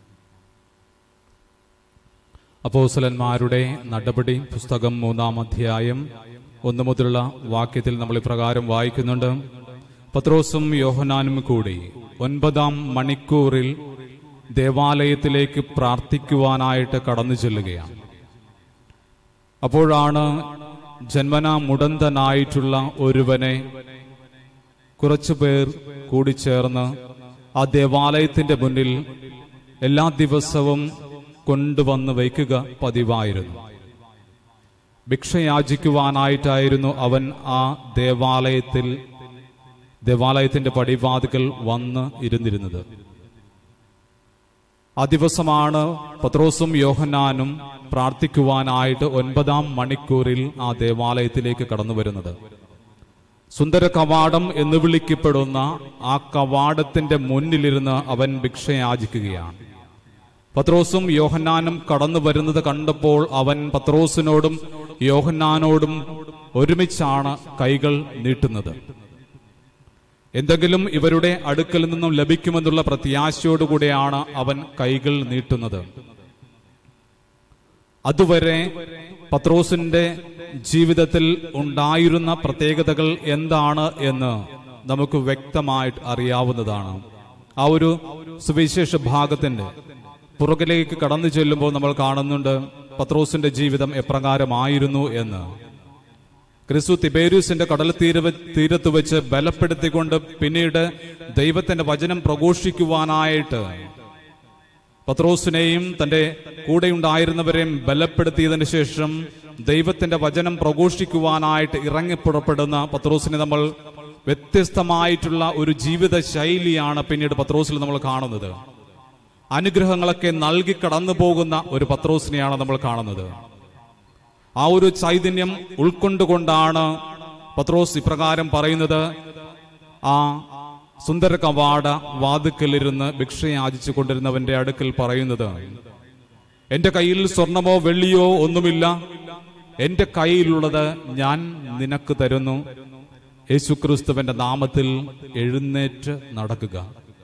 അപ്പോസലന്മാരുടെ നടപടി പുസ്തകം മൂന്നാം അധ്യായം ഒന്നു മുതലുള്ള വാക്യത്തിൽ നമ്മൾ ഇപ്രകാരം വായിക്കുന്നുണ്ട് പത്രോസും യോഹനാനും കൂടി ഒൻപതാം മണിക്കൂറിൽ ദേവാലയത്തിലേക്ക് പ്രാർത്ഥിക്കുവാനായിട്ട് കടന്നു ചെല്ലുകയാണ് അപ്പോഴാണ് ജന്മന മുടന്തനായിട്ടുള്ള ഒരുവനെ കുറച്ചു പേർ കൂടിച്ചേർന്ന് ആ ദേവാലയത്തിന്റെ മുന്നിൽ എല്ലാ ദിവസവും കൊണ്ടുവന്ന് വയ്ക്കുക പതിവായിരുന്നു ഭിക്ഷയാചിക്കുവാനായിട്ടായിരുന്നു അവൻ ആ ദേവാലയത്തിൽ ദേവാലയത്തിന്റെ പടിവാതുകൾ വന്ന് ഇരുന്നിരുന്നത് ആ ദിവസമാണ് പത്രോസും യോഹന്നാനും പ്രാർത്ഥിക്കുവാനായിട്ട് ഒൻപതാം മണിക്കൂറിൽ ആ ദേവാലയത്തിലേക്ക് കടന്നു വരുന്നത് സുന്ദര കവാടം എന്ന് വിളിക്കപ്പെടുന്ന ആ കവാടത്തിന്റെ മുന്നിലിരുന്ന് അവൻ ഭിക്ഷയാചിക്കുകയാണ് പത്രോസും യോഹന്നാനും കടന്നു വരുന്നത് കണ്ടപ്പോൾ അവൻ പത്രോസിനോടും യോഹന്നാനോടും ഒരുമിച്ചാണ് കൈകൾ നീട്ടുന്നത് എന്തെങ്കിലും ഇവരുടെ അടുക്കൽ നിന്നും ലഭിക്കുമെന്നുള്ള പ്രത്യാശയോടുകൂടിയാണ് അവൻ കൈകൾ നീട്ടുന്നത് അതുവരെ പത്രോസിന്റെ ജീവിതത്തിൽ ഉണ്ടായിരുന്ന പ്രത്യേകതകൾ എന്താണ് എന്ന് നമുക്ക് വ്യക്തമായിട്ട് അറിയാവുന്നതാണ് ആ ഒരു സുവിശേഷ ഭാഗത്തിന്റെ പുറകിലേക്ക് കടന്നു ചെല്ലുമ്പോൾ നമ്മൾ കാണുന്നുണ്ട് പത്രോസിന്റെ ജീവിതം എപ്രകാരമായിരുന്നു എന്ന് ക്രിസ്തു തിബേരിയസിന്റെ കടൽ തീര തീരത്ത് വെച്ച് ബലപ്പെടുത്തിക്കൊണ്ട് പിന്നീട് ദൈവത്തിന്റെ വചനം പ്രഘോഷിക്കുവാനായിട്ട് പത്രോസിനെയും തന്റെ കൂടെയുണ്ടായിരുന്നവരെയും ബലപ്പെടുത്തിയതിനു ശേഷം ദൈവത്തിന്റെ വചനം പ്രഘോഷിക്കുവാനായിട്ട് ഇറങ്ങിപ്പുറപ്പെടുന്ന പത്രോസിനെ നമ്മൾ വ്യത്യസ്തമായിട്ടുള്ള ഒരു ജീവിത ശൈലിയാണ് പിന്നീട് പത്രോസിൽ നമ്മൾ കാണുന്നത് അനുഗ്രഹങ്ങളൊക്കെ നൽകി കടന്നു പോകുന്ന ഒരു പത്രോസിനെയാണ് നമ്മൾ കാണുന്നത് ആ ഒരു ചൈതന്യം ഉൾക്കൊണ്ടുകൊണ്ടാണ് പത്രോസ് ഇപ്രകാരം പറയുന്നത് ആ സുന്ദര കവാട വാതുക്കലിരുന്ന് ഭിക്ഷയാചിച്ചു കൊണ്ടിരുന്നവന്റെ അടുക്കൽ പറയുന്നത് എന്റെ കയ്യിൽ സ്വർണമോ വെള്ളിയോ ഒന്നുമില്ല എന്റെ കയ്യിലുള്ളത് ഞാൻ നിനക്ക് തരുന്നു യേശുക്രിസ്തുവിന്റെ നാമത്തിൽ എഴുന്നേറ്റ് നടക്കുക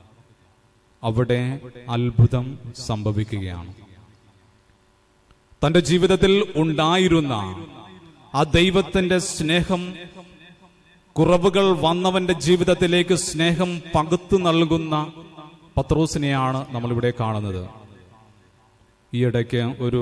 അവിടെ അത്ഭുതം സംഭവിക്കുകയാണ് തന്റെ ജീവിതത്തിൽ ഉണ്ടായിരുന്ന ആ ദൈവത്തിന്റെ സ്നേഹം കുറവുകൾ വന്നവന്റെ ജീവിതത്തിലേക്ക് സ്നേഹം പകുത്തു നൽകുന്ന പത്രോസിനെയാണ് നമ്മളിവിടെ കാണുന്നത് ഈയിടയ്ക്ക് ഒരു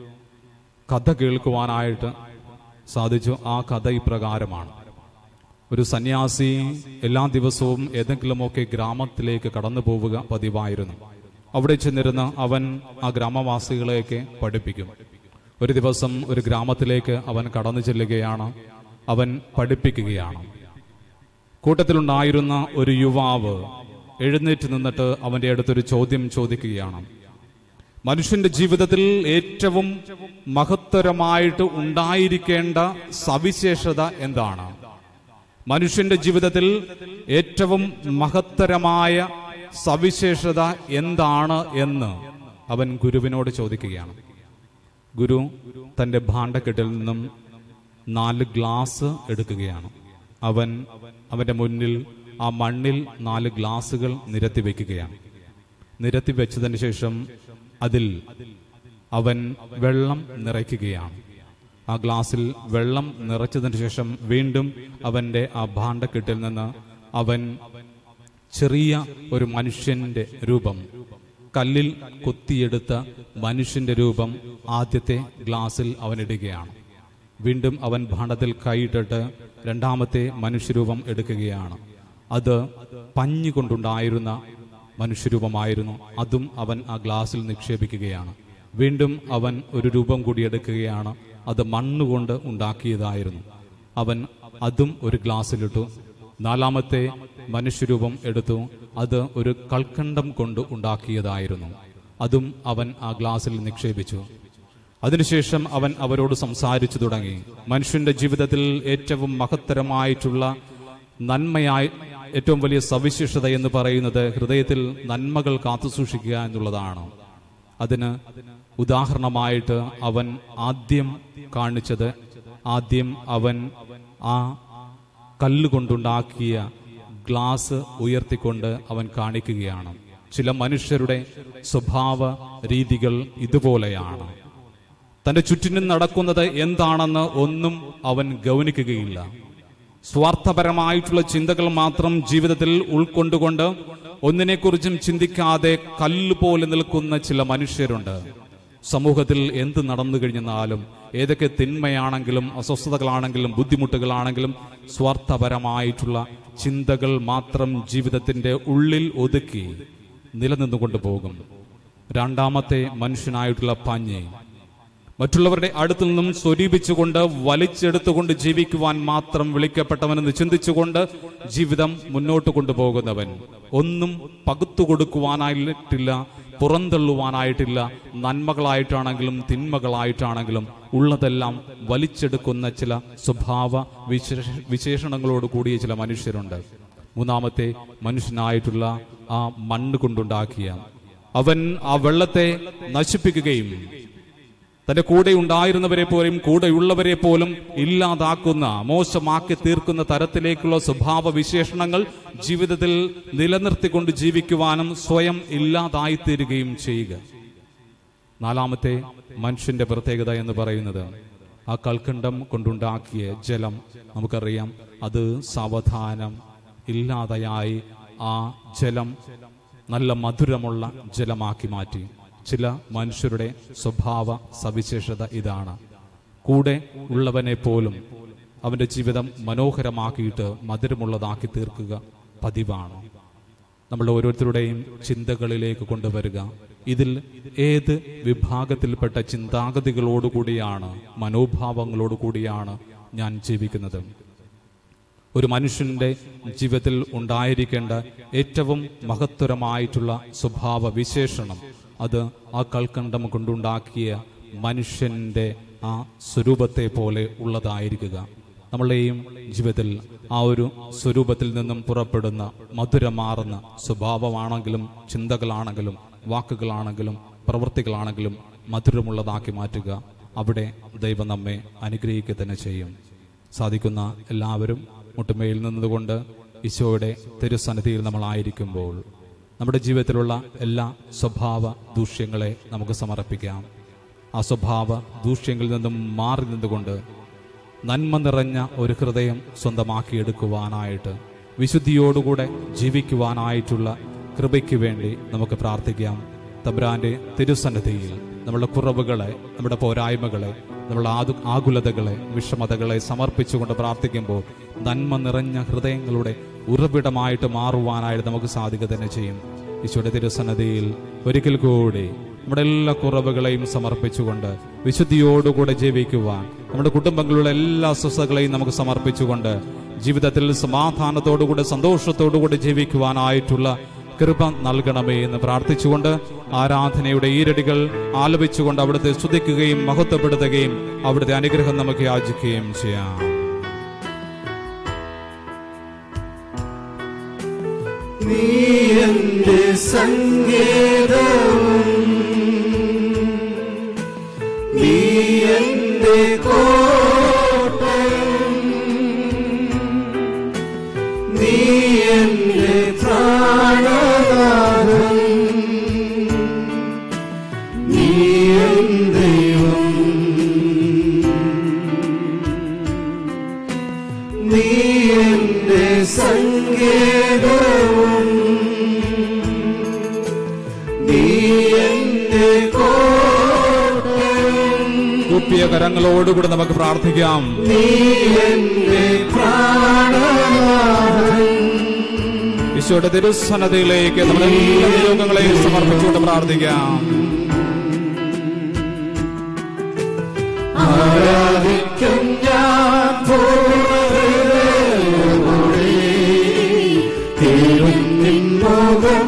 കഥ കേൾക്കുവാനായിട്ട് സാധിച്ചു ആ കഥ ഇപ്രകാരമാണ് ഒരു സന്യാസി എല്ലാ ദിവസവും ഏതെങ്കിലുമൊക്കെ ഗ്രാമത്തിലേക്ക് കടന്നു പോവുക പതിവായിരുന്നു അവിടെ ചെന്നിരുന്ന് അവൻ ആ ഗ്രാമവാസികളെയൊക്കെ പഠിപ്പിക്കും ഒരു ദിവസം ഒരു ഗ്രാമത്തിലേക്ക് അവൻ കടന്നു ചെല്ലുകയാണ് അവൻ പഠിപ്പിക്കുകയാണ് കൂട്ടത്തിലുണ്ടായിരുന്ന ഒരു യുവാവ് എഴുന്നേറ്റ് നിന്നിട്ട് അവന്റെ അടുത്തൊരു ചോദ്യം ചോദിക്കുകയാണ് മനുഷ്യന്റെ ജീവിതത്തിൽ ഏറ്റവും മഹത്തരമായിട്ട് ഉണ്ടായിരിക്കേണ്ട സവിശേഷത എന്താണ് മനുഷ്യന്റെ ജീവിതത്തിൽ ഏറ്റവും മഹത്തരമായ സവിശേഷത എന്താണ് എന്ന് അവൻ ഗുരുവിനോട് ചോദിക്കുകയാണ് ഗുരു തന്റെ ഭാണ്ഡക്കെട്ടിൽ നിന്നും നാല് ഗ്ലാസ് എടുക്കുകയാണ് അവൻ അവന്റെ മുന്നിൽ ആ മണ്ണിൽ നാല് ഗ്ലാസുകൾ നിരത്തി വെക്കുകയാണ് നിരത്തി വെച്ചതിന് ശേഷം അതിൽ അവൻ വെള്ളം നിറയ്ക്കുകയാണ് ആ ഗ്ലാസ്സിൽ വെള്ളം നിറച്ചതിന് ശേഷം വീണ്ടും അവന്റെ ആ ഭാണ്ഡക്കെട്ടിൽ നിന്ന് അവൻ ചെറിയ ഒരു മനുഷ്യന്റെ രൂപം കല്ലിൽ കൊത്തിയെടുത്ത മനുഷ്യന്റെ രൂപം ആദ്യത്തെ ഗ്ലാസ്സിൽ അവൻ ഇടുകയാണ് വീണ്ടും അവൻ ഭാണ്ഡത്തിൽ കൈയിട്ടിട്ട് രണ്ടാമത്തെ മനുഷ്യരൂപം എടുക്കുകയാണ് അത് പഞ്ഞു കൊണ്ടുണ്ടായിരുന്ന മനുഷ്യരൂപമായിരുന്നു അതും അവൻ ആ ഗ്ലാസ്സിൽ നിക്ഷേപിക്കുകയാണ് വീണ്ടും അവൻ ഒരു രൂപം കൂടി എടുക്കുകയാണ് അത് മണ്ണുകൊണ്ട് ഉണ്ടാക്കിയതായിരുന്നു അവൻ അതും ഒരു ഗ്ലാസ്സിലിട്ടു നാലാമത്തെ മനുഷ്യരൂപം എടുത്തു അത് ഒരു കൽക്കണ്ടം കൊണ്ട് ഉണ്ടാക്കിയതായിരുന്നു അതും അവൻ ആ ഗ്ലാസ്സിൽ നിക്ഷേപിച്ചു അതിനുശേഷം അവൻ അവരോട് സംസാരിച്ചു തുടങ്ങി മനുഷ്യന്റെ ജീവിതത്തിൽ ഏറ്റവും മഹത്തരമായിട്ടുള്ള നന്മയായി ഏറ്റവും വലിയ സവിശേഷത എന്ന് പറയുന്നത് ഹൃദയത്തിൽ നന്മകൾ കാത്തുസൂക്ഷിക്കുക എന്നുള്ളതാണ് അതിന് ഉദാഹരണമായിട്ട് അവൻ ആദ്യം കാണിച്ചത് ആദ്യം അവൻ ആ കല്ലുകൊണ്ടുണ്ടാക്കിയ ഗ്ലാസ് ഉയർത്തിക്കൊണ്ട് അവൻ കാണിക്കുകയാണ് ചില മനുഷ്യരുടെ സ്വഭാവ രീതികൾ ഇതുപോലെയാണ് തന്റെ ചുറ്റിനും നടക്കുന്നത് എന്താണെന്ന് ഒന്നും അവൻ ഗൗനിക്കുകയില്ല സ്വാർത്ഥപരമായിട്ടുള്ള ചിന്തകൾ മാത്രം ജീവിതത്തിൽ ഉൾക്കൊണ്ടുകൊണ്ട് ഒന്നിനെക്കുറിച്ചും ചിന്തിക്കാതെ കല്ലുപോലെ നിൽക്കുന്ന ചില മനുഷ്യരുണ്ട് സമൂഹത്തിൽ എന്ത് നടന്നു കഴിഞ്ഞാലും ഏതൊക്കെ തിന്മയാണെങ്കിലും അസ്വസ്ഥതകളാണെങ്കിലും ബുദ്ധിമുട്ടുകളാണെങ്കിലും സ്വാർത്ഥപരമായിട്ടുള്ള ചിന്തകൾ മാത്രം ജീവിതത്തിന്റെ ഉള്ളിൽ ഒതുക്കി നിലനിന്നുകൊണ്ട് പോകും രണ്ടാമത്തെ മനുഷ്യനായിട്ടുള്ള പഞ്ഞി മറ്റുള്ളവരുടെ അടുത്തു നിന്നും സ്വരൂപിച്ചുകൊണ്ട് വലിച്ചെടുത്തുകൊണ്ട് ജീവിക്കുവാൻ മാത്രം വിളിക്കപ്പെട്ടവനെന്ന് ചിന്തിച്ചുകൊണ്ട് ജീവിതം മുന്നോട്ട് കൊണ്ടുപോകുന്നവൻ ഒന്നും പകുത്തു കൊടുക്കുവാനായിട്ടില്ല പുറന്തള്ളുവാനായിട്ടില്ല നന്മകളായിട്ടാണെങ്കിലും തിന്മകളായിട്ടാണെങ്കിലും ഉള്ളതെല്ലാം വലിച്ചെടുക്കുന്ന ചില സ്വഭാവ വിശേഷ വിശേഷണങ്ങളോട് കൂടിയ ചില മനുഷ്യരുണ്ട് മൂന്നാമത്തെ മനുഷ്യനായിട്ടുള്ള ആ മണ്ണ് കൊണ്ടുണ്ടാക്കിയ അവൻ ആ വെള്ളത്തെ നശിപ്പിക്കുകയും തന്റെ കൂടെ ഉണ്ടായിരുന്നവരെ പോലും കൂടെയുള്ളവരെ പോലും ഇല്ലാതാക്കുന്ന മോശമാക്കി തീർക്കുന്ന തരത്തിലേക്കുള്ള സ്വഭാവ വിശേഷണങ്ങൾ ജീവിതത്തിൽ നിലനിർത്തിക്കൊണ്ട് ജീവിക്കുവാനും സ്വയം ഇല്ലാതായിത്തീരുകയും ചെയ്യുക നാലാമത്തെ മനുഷ്യന്റെ പ്രത്യേകത എന്ന് പറയുന്നത് ആ കൽക്കണ്ടം കൊണ്ടുണ്ടാക്കിയ ജലം നമുക്കറിയാം അത് സാവധാനം ഇല്ലാതെയായി ആ ജലം നല്ല മധുരമുള്ള ജലമാക്കി മാറ്റി ചില മനുഷ്യരുടെ സ്വഭാവ സവിശേഷത ഇതാണ് കൂടെ ഉള്ളവനെ പോലും അവന്റെ ജീവിതം മനോഹരമാക്കിയിട്ട് മധുരമുള്ളതാക്കി തീർക്കുക പതിവാണ് നമ്മൾ ഓരോരുത്തരുടെയും ചിന്തകളിലേക്ക് കൊണ്ടുവരിക ഇതിൽ ഏത് വിഭാഗത്തിൽപ്പെട്ട ചിന്താഗതികളോടുകൂടിയാണ് മനോഭാവങ്ങളോടുകൂടിയാണ് ഞാൻ ജീവിക്കുന്നത് ഒരു മനുഷ്യന്റെ ജീവിതത്തിൽ ഉണ്ടായിരിക്കേണ്ട ഏറ്റവും മഹത്തരമായിട്ടുള്ള സ്വഭാവ വിശേഷണം അത് ആ കൽക്കണ്ടം കൊണ്ടുണ്ടാക്കിയ മനുഷ്യന്റെ ആ സ്വരൂപത്തെ പോലെ ഉള്ളതായിരിക്കുക നമ്മളെയും ജീവിതത്തിൽ ആ ഒരു സ്വരൂപത്തിൽ നിന്നും പുറപ്പെടുന്ന മധുരമാർന്ന സ്വഭാവമാണെങ്കിലും ചിന്തകളാണെങ്കിലും വാക്കുകളാണെങ്കിലും പ്രവൃത്തികളാണെങ്കിലും മധുരമുള്ളതാക്കി മാറ്റുക അവിടെ ദൈവം നമ്മെ അനുഗ്രഹിക്കുക തന്നെ ചെയ്യും സാധിക്കുന്ന എല്ലാവരും മുട്ടുമേൽ നിന്നുകൊണ്ട് ഈശോയുടെ തിരുസന്നിധിയിൽ നമ്മളായിരിക്കുമ്പോൾ നമ്മുടെ ജീവിതത്തിലുള്ള എല്ലാ സ്വഭാവ ദൂഷ്യങ്ങളെ നമുക്ക് സമർപ്പിക്കാം ആ സ്വഭാവ ദൂഷ്യങ്ങളിൽ നിന്നും മാറി നിന്നുകൊണ്ട് നന്മ നിറഞ്ഞ ഒരു ഹൃദയം സ്വന്തമാക്കിയെടുക്കുവാനായിട്ട് വിശുദ്ധിയോടുകൂടെ ജീവിക്കുവാനായിട്ടുള്ള കൃപയ്ക്ക് വേണ്ടി നമുക്ക് പ്രാർത്ഥിക്കാം തബ്രാന്റെ തിരുസന്നിധിയിൽ നമ്മുടെ കുറവുകളെ നമ്മുടെ പോരായ്മകളെ നമ്മുടെ ആതു ആകുലതകളെ വിഷമതകളെ സമർപ്പിച്ചുകൊണ്ട് പ്രാർത്ഥിക്കുമ്പോൾ നന്മ നിറഞ്ഞ ഹൃദയങ്ങളുടെ ഉറവിടമായിട്ട് മാറുവാനായിട്ട് നമുക്ക് സാധിക്കുക തന്നെ ചെയ്യും ഈശോയുടെ തിരുസന്നതിയിൽ ഒരിക്കൽ കൂടി നമ്മുടെ എല്ലാ കുറവുകളെയും സമർപ്പിച്ചുകൊണ്ട് വിശുദ്ധിയോടുകൂടെ ജീവിക്കുവാൻ നമ്മുടെ കുടുംബങ്ങളിലുള്ള എല്ലാ അസ്വസ്ഥകളെയും നമുക്ക് സമർപ്പിച്ചുകൊണ്ട് ജീവിതത്തിൽ സമാധാനത്തോടുകൂടെ സന്തോഷത്തോടുകൂടെ ജീവിക്കുവാനായിട്ടുള്ള കൃപ നൽകണമേ എന്ന് പ്രാർത്ഥിച്ചുകൊണ്ട് ആരാധനയുടെ ഈരടികൾ ആലപിച്ചുകൊണ്ട് അവിടുത്തെ സ്തുതിക്കുകയും മഹത്വപ്പെടുത്തുകയും അവിടുത്തെ അനുഗ്രഹം നമുക്ക് യാചിക്കുകയും ചെയ്യാം നീ എന്റെ സംഗീതവും നീ എന്റെ കോട്ടയും നീ എന്റെ പ്രാണനാഥൻ നീ എൻ ദൈവം നീ എന്റെ സംഗീതവും നീ എന്റെ കോട്ടയും ഉയർത്തിയ കരങ്ങളോടുകൂടി നമുക്ക് പ്രാർത്ഥിക്കാം നീ എന്റെ പ്രാണനാഥൻ ഈശോയുടെ തിരുസന്നതയിലേക്ക് നമ്മുടെ എല്ലാ നിയോഗങ്ങളെയും സമർപ്പിച്ചുകൊണ്ട് പ്രാർത്ഥിക്കാം ആരാധിക്കും ഞാൻ പൂർണ്ണഹൃദയത്തോടെ. തേടും നിൻ മുഖം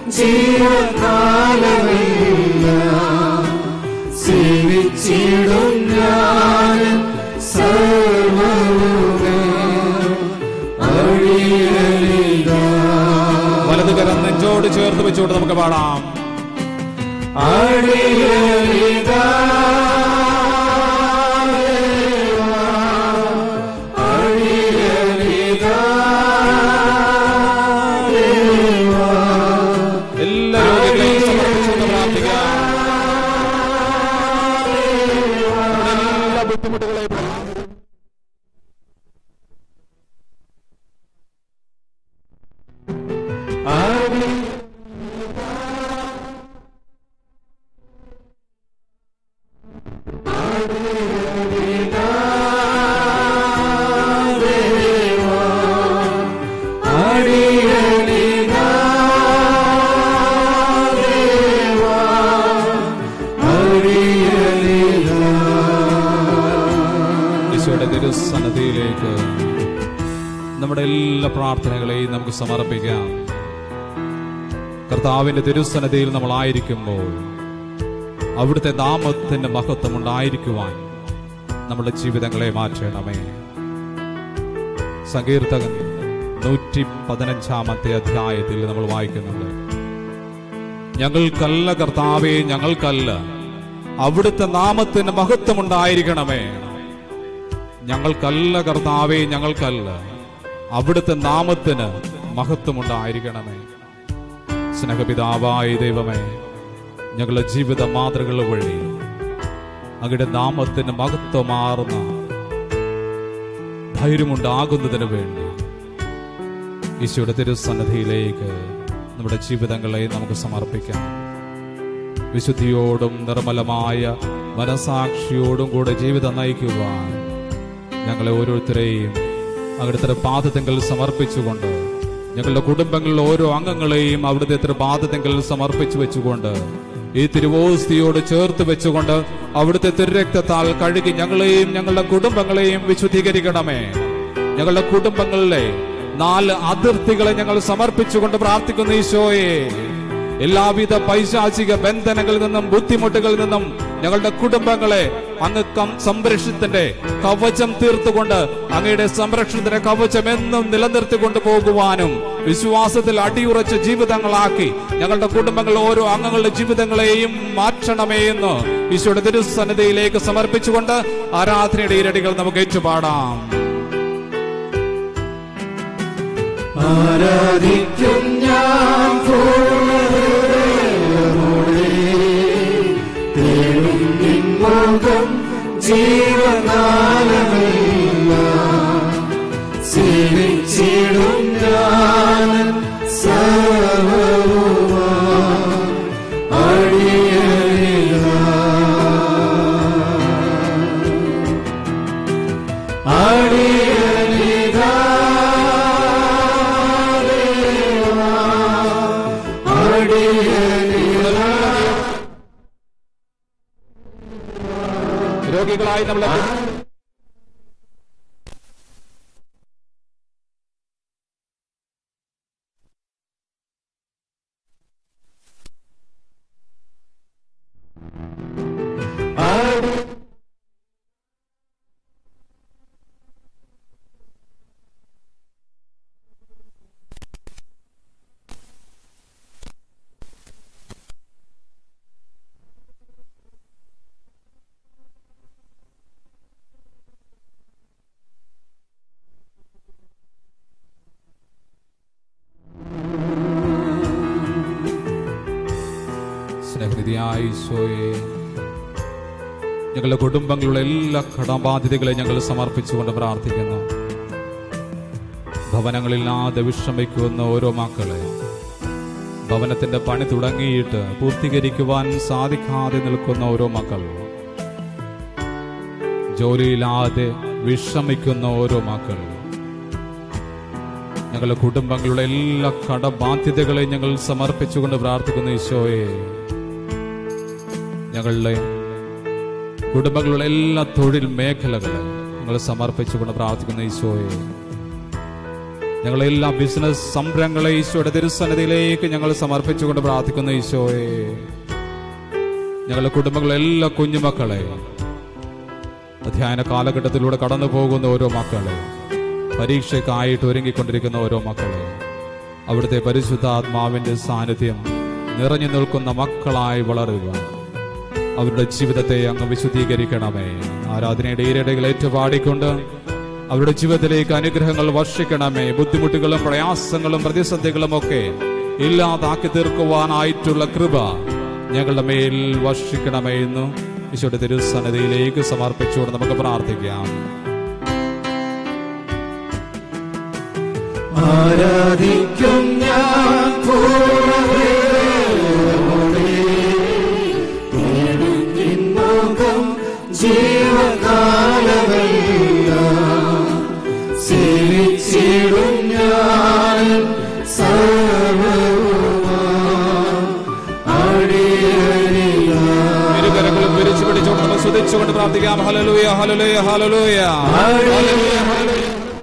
ജീവകാലമെല്ലാം. സേവിച്ചിടും ഞാൻ സർവ്വവുമേ. അഴിയലിതാ. വലത് കരം നെഞ്ചോട് ചേർത്ത് വെച്ചുകൊണ്ട് നമുക്ക് പാടാം അഴിയലിതാ. അഴിയലിതാ. എല്ലാ രോഗികളെയും സമർപ്പിച്ചുകൊണ്ട് പ്രാർത്ഥിക്കാം നമ്മുടെ എല്ലാ ബുദ്ധിമുട്ടുകളെയും ഈശോയുടെ തിരുസന്നതിയിലേക്ക് നമ്മുടെ എല്ലാ പ്രാർത്ഥനകളെയും നമുക്ക് സമർപ്പിക്കാം കർത്താവിന്റെ തിരുസന്നതിയിൽ നമ്മൾ ആയിരിക്കുമ്പോൾ അവിടുത്തെ നാമത്തിന്റെ മഹത്വം ഉണ്ടായിരിക്കുവാൻ നമ്മുടെ ജീവിതങ്ങളെ മാറ്റണമേ സങ്കീർത്തകൻ നൂറ്റി പതിനഞ്ചാമത്തെ അധ്യായത്തിൽ നമ്മൾ വായിക്കുന്നുണ്ട് ഞങ്ങൾക്കല്ല കർത്താവേ ഞങ്ങൾക്കല്ല അവിടുത്തെ നാമത്തിന് മഹത്വം ഉണ്ടായിരിക്കണമേ ഞങ്ങൾക്കല്ല കർത്താവേ ഞങ്ങൾക്കല്ല അവിടുത്തെ നാമത്തിന് മഹത്വമുണ്ടായിരിക്കണമേ സ്നേഹപിതാവായ ദൈവമേ ഞങ്ങളുടെ ജീവിത മാതൃകൾ വഴി അങ്ങയുടെ നാമത്തിന് മഹത്വമാർന്ന ധൈര്യമുണ്ടാകുന്നതിന് വേണ്ടി ഈശോയുടെ തിരുസന്നിധിയിലേക്ക് നമ്മുടെ ജീവിതങ്ങളെ നമുക്ക് സമർപ്പിക്കാം വിശുദ്ധിയോടും നിർമ്മലമായ മനസാക്ഷിയോടും കൂടെ ജീവിതം നയിക്കുവാൻ ഞങ്ങളെ ഓരോരുത്തരെയും അവിടുത്തെ പാദത്തെങ്കിൽ സമർപ്പിച്ചുകൊണ്ട് ഞങ്ങളുടെ കുടുംബങ്ങളിലെ ഓരോ അംഗങ്ങളെയും അവിടുത്തെ പാദത്തെങ്കിൽ സമർപ്പിച്ചു വെച്ചുകൊണ്ട് ഈ തിരുവോസ്തിയോട് ചേർത്ത് വെച്ചുകൊണ്ട് അവിടുത്തെ തിരുരക്തത്താൽ കഴുകി ഞങ്ങളെയും ഞങ്ങളുടെ കുടുംബങ്ങളെയും വിശുദ്ധീകരിക്കണമേ ഞങ്ങളുടെ കുടുംബങ്ങളിലെ നാല് അതിർത്തികളെ ഞങ്ങൾ സമർപ്പിച്ചുകൊണ്ട് പ്രാർത്ഥിക്കുന്ന ഈശോയെ എല്ലാവിധ പൈശാചിക ബന്ധനങ്ങളിൽ നിന്നും ബുദ്ധിമുട്ടുകളിൽ നിന്നും ഞങ്ങളുടെ കുടുംബങ്ങളെ അങ്ങ് കം- സംരക്ഷണത്തിന്റെ കവചം തീർത്തുകൊണ്ട് അങ്ങയുടെ സംരക്ഷണത്തിന്റെ കവചം എന്നും നിലനിർത്തിക്കൊണ്ട് പോകുവാനും വിശ്വാസത്തിൽ അടിയുറച്ച ജീവിതങ്ങളാക്കി ഞങ്ങളുടെ കുടുംബങ്ങൾ ഓരോ അംഗങ്ങളുടെ ജീവിതങ്ങളെയും മാറ്റണമേ എന്ന് ഈശോയുടെ തിരുസന്നിധിയിലേക്ക് സമർപ്പിച്ചുകൊണ്ട് ആരാധനയുടെ ഇരടികൾ നമുക്ക് ഏറ്റുപാടാം ആരാധിക്കും ഞാൻ പൂർണ്ണഹൃദയമോടെ. തേടും നിൻ മുഖം ജീവനാലമെല്ലാം. സേവിച്ചിടും ഞാൻ സർവ്വവുമായി. അടിയനിതാ. അടിയനിതാ ദേവാ. അടിയനിതാ രോഗികളായി നമ്മളെ സ്നേഹനിധിയായ ഈശോയെ ഞങ്ങളുടെ കുടുംബങ്ങളുടെ എല്ലാ കടബാധ്യതകളെ ഞങ്ങൾ സമർപ്പിച്ചുകൊണ്ട് പ്രാർത്ഥിക്കുന്നു ഭവനങ്ങളില്ലാതെ വിശ്രമിക്കുന്ന ഓരോ മക്കളെ ഭവനത്തിന്റെ പണി തുടങ്ങിയിട്ട് പൂർത്തീകരിക്കുവാൻ സാധിക്കാതെ നിൽക്കുന്ന ഓരോ മക്കൾ ജോലിയില്ലാതെ വിഷമിക്കുന്ന ഓരോ മക്കൾ ഞങ്ങളുടെ കുടുംബങ്ങളുടെ എല്ലാ കടബാധ്യതകളെയും ഞങ്ങൾ സമർപ്പിച്ചുകൊണ്ട് പ്രാർത്ഥിക്കുന്നു ഈശോയെ ഞങ്ങളുടെ കുടുംബങ്ങളുടെ എല്ലാ തൊഴിൽ മേഖലകളെ ഞങ്ങൾ സമർപ്പിച്ചുകൊണ്ട് പ്രാർത്ഥിക്കുന്ന ഈശോയെ ഞങ്ങളെ എല്ലാ ബിസിനസ് സംരംഭങ്ങളെ ഈശോയുടെ തിരുസന്നിധിയിലേക്ക് ഞങ്ങൾ സമർപ്പിച്ചുകൊണ്ട് പ്രാർത്ഥിക്കുന്ന ഈശോയെ ഞങ്ങളുടെ കുടുംബങ്ങളെ എല്ലാ കുഞ്ഞുമക്കളെ അധ്യയന കാലഘട്ടത്തിലൂടെ കടന്നു പോകുന്ന ഓരോ മക്കളെ പരീക്ഷയ്ക്കായിട്ട് ഒരുങ്ങിക്കൊണ്ടിരിക്കുന്ന ഓരോ മക്കളെ അവിടുത്തെ പരിശുദ്ധാത്മാവിന്റെ സാന്നിധ്യം നിറഞ്ഞു നിൽക്കുന്ന മക്കളായി വളരുക അവരുടെ ജീവിതത്തെ അങ്ങ് വിശുദ്ധീകരിക്കണമേ ആരാധനയുടെ ഈരടകൾ ഏറ്റുപാടിക്കൊണ്ട് അവരുടെ ജീവിതത്തിലേക്ക് അനുഗ്രഹങ്ങൾ വർഷിക്കണമേ ബുദ്ധിമുട്ടുകളും പ്രയാസങ്ങളും പ്രതിസന്ധികളും ഒക്കെ ഇല്ലാതാക്കി തീർക്കുവാനായിട്ടുള്ള കൃപ ഞങ്ങളുടെ മേൽ വർഷിക്കണമേ എന്ന് ഈശോയുടെ തിരുസന്നിധിയിലേക്ക് സമർപ്പിച്ചുകൊണ്ട് നമുക്ക് പ്രാർത്ഥിക്കാം ആരാധിക്കും ഞാൻ പൂർണ്ണതയോടെ. തേടും നിൻ മുഖം ജീവകാലമെല്ലാം. സേവിച്ചിടും ഞാൻ സർവ്വവുമാ. അടിയനിലാ. ഇരുകരങ്ങളും പിരിച്ചു പിടിച്ചുകൊണ്ട് നമ്മൾ സ്തുതിച്ചുകൊണ്ട് പ്രാർത്ഥിക്കാം ഹലലൂയ ഹലലൂയ ഹലലൂയ ഹല്ലേലൂയ, ഹല്ലേലൂയ.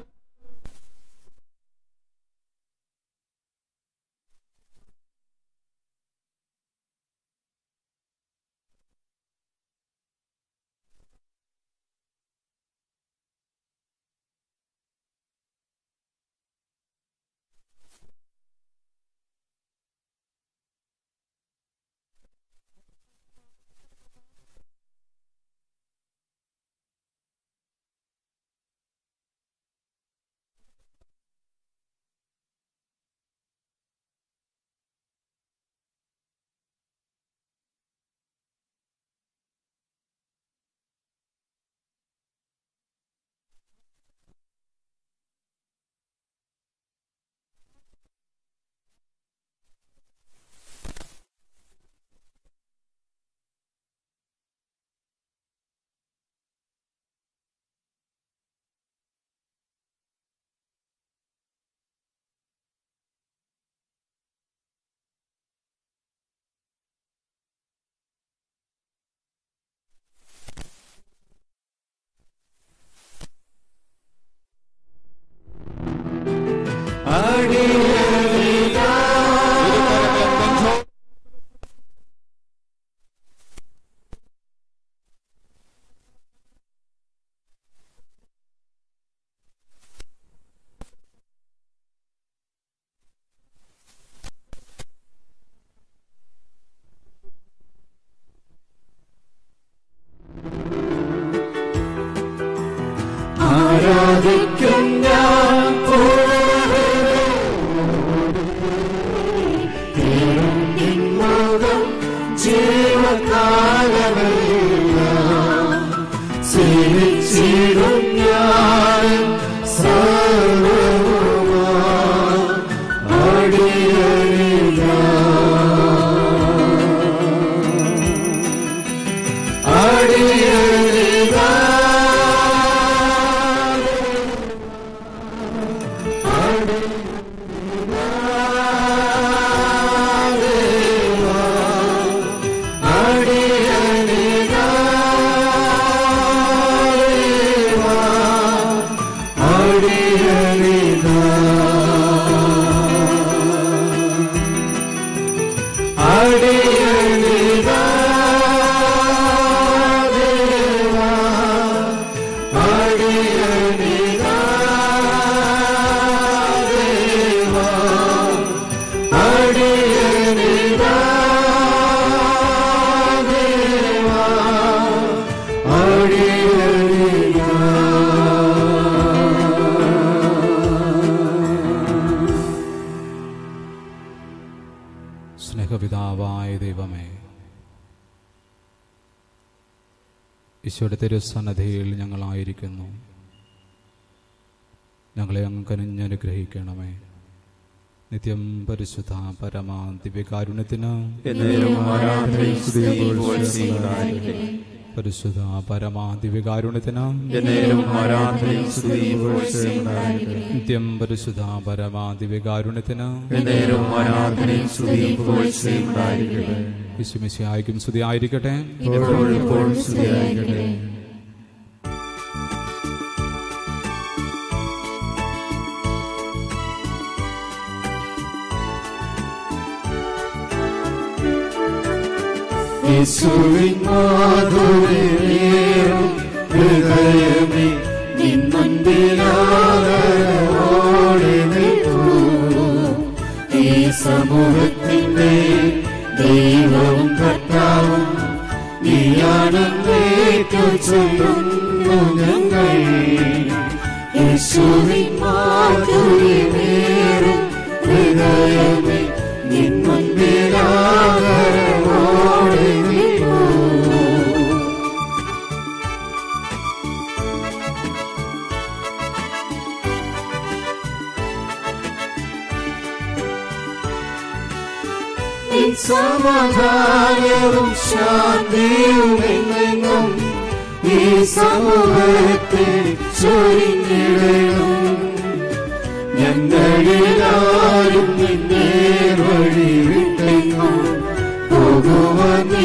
ആരാധിക്കും ഞാൻ പൂർണ്ണതയോടെ. തേടും നിൻ മുഖം ജീവകാലമെല്ലാം. സേവിച്ചിടും ഞാൻ സർവ്വവുമാ. അടിയനിലാ. സ്നേഹപിതാവായ ദൈവമേ ഈശോയുടെ തിരുസന്നധിയിൽ ഞങ്ങളായിരിക്കുന്നു ഞങ്ങളെ അങ്ങ് കനിഞ്ഞനുഗ്രഹിക്കണമേ നിത്യം പരിശുദ്ധ പരമാ ദിവ്യകാരുണ്യത്തിന് എന്നേരം ആരാധനയും സ്തുതിയും പുകഴ്ചയും ഉണ്ടായിരിക്കട്ടെ. പരിശുദ്ധ പരമാദിവികാരുണ്യത്തിന് എന്നേരും ആരാധനയും സ്തുതിയും പുകഴ്ചയും ഉണ്ടായിരിക്കട്ടെ. നിത്യം പരിശുദ്ധ പരമാദിവികാരുണ്യത്തിന് എന്നേരും ആരാധനയും സ്തുതിയും പുകഴ്ചയും ഉണ്ടായിരിക്കട്ടെ. വിശുമിശിയായിരിക്കും സ്തുതി ആയിരിക്കട്ടെ ഇപ്പോഴും എപ്പോഴും സ്തുതിയായിരിക്കട്ടെ. യേശുവിൻ മാധുര്യേറും ഹൃദയമേ നിൻ മുൻപിലാദരവോടെ നിൽക്കൂ ഈ സമൂഹത്തിന്റെ ദൈവവും കർത്താവും നീയാണെന്നേറ്റു ചൊല്ലുന്നു ഞങ്ങൾ യേശുവിൻ മാധുര്യമേറും ഹൃദയമേ നിൻ മുൻപിലാദരവോടെ നിൽക്കൂ നിൻ സമാധാനവും ശാന്തിയും എങ്ങും ഈ സമൂഹത്തിൽ ചൊരിഞ്ഞിടണം ഞങ്ങളിലാരും നിന്നെ വഴി വിട്ടെങ്ങും പോകുവാൻ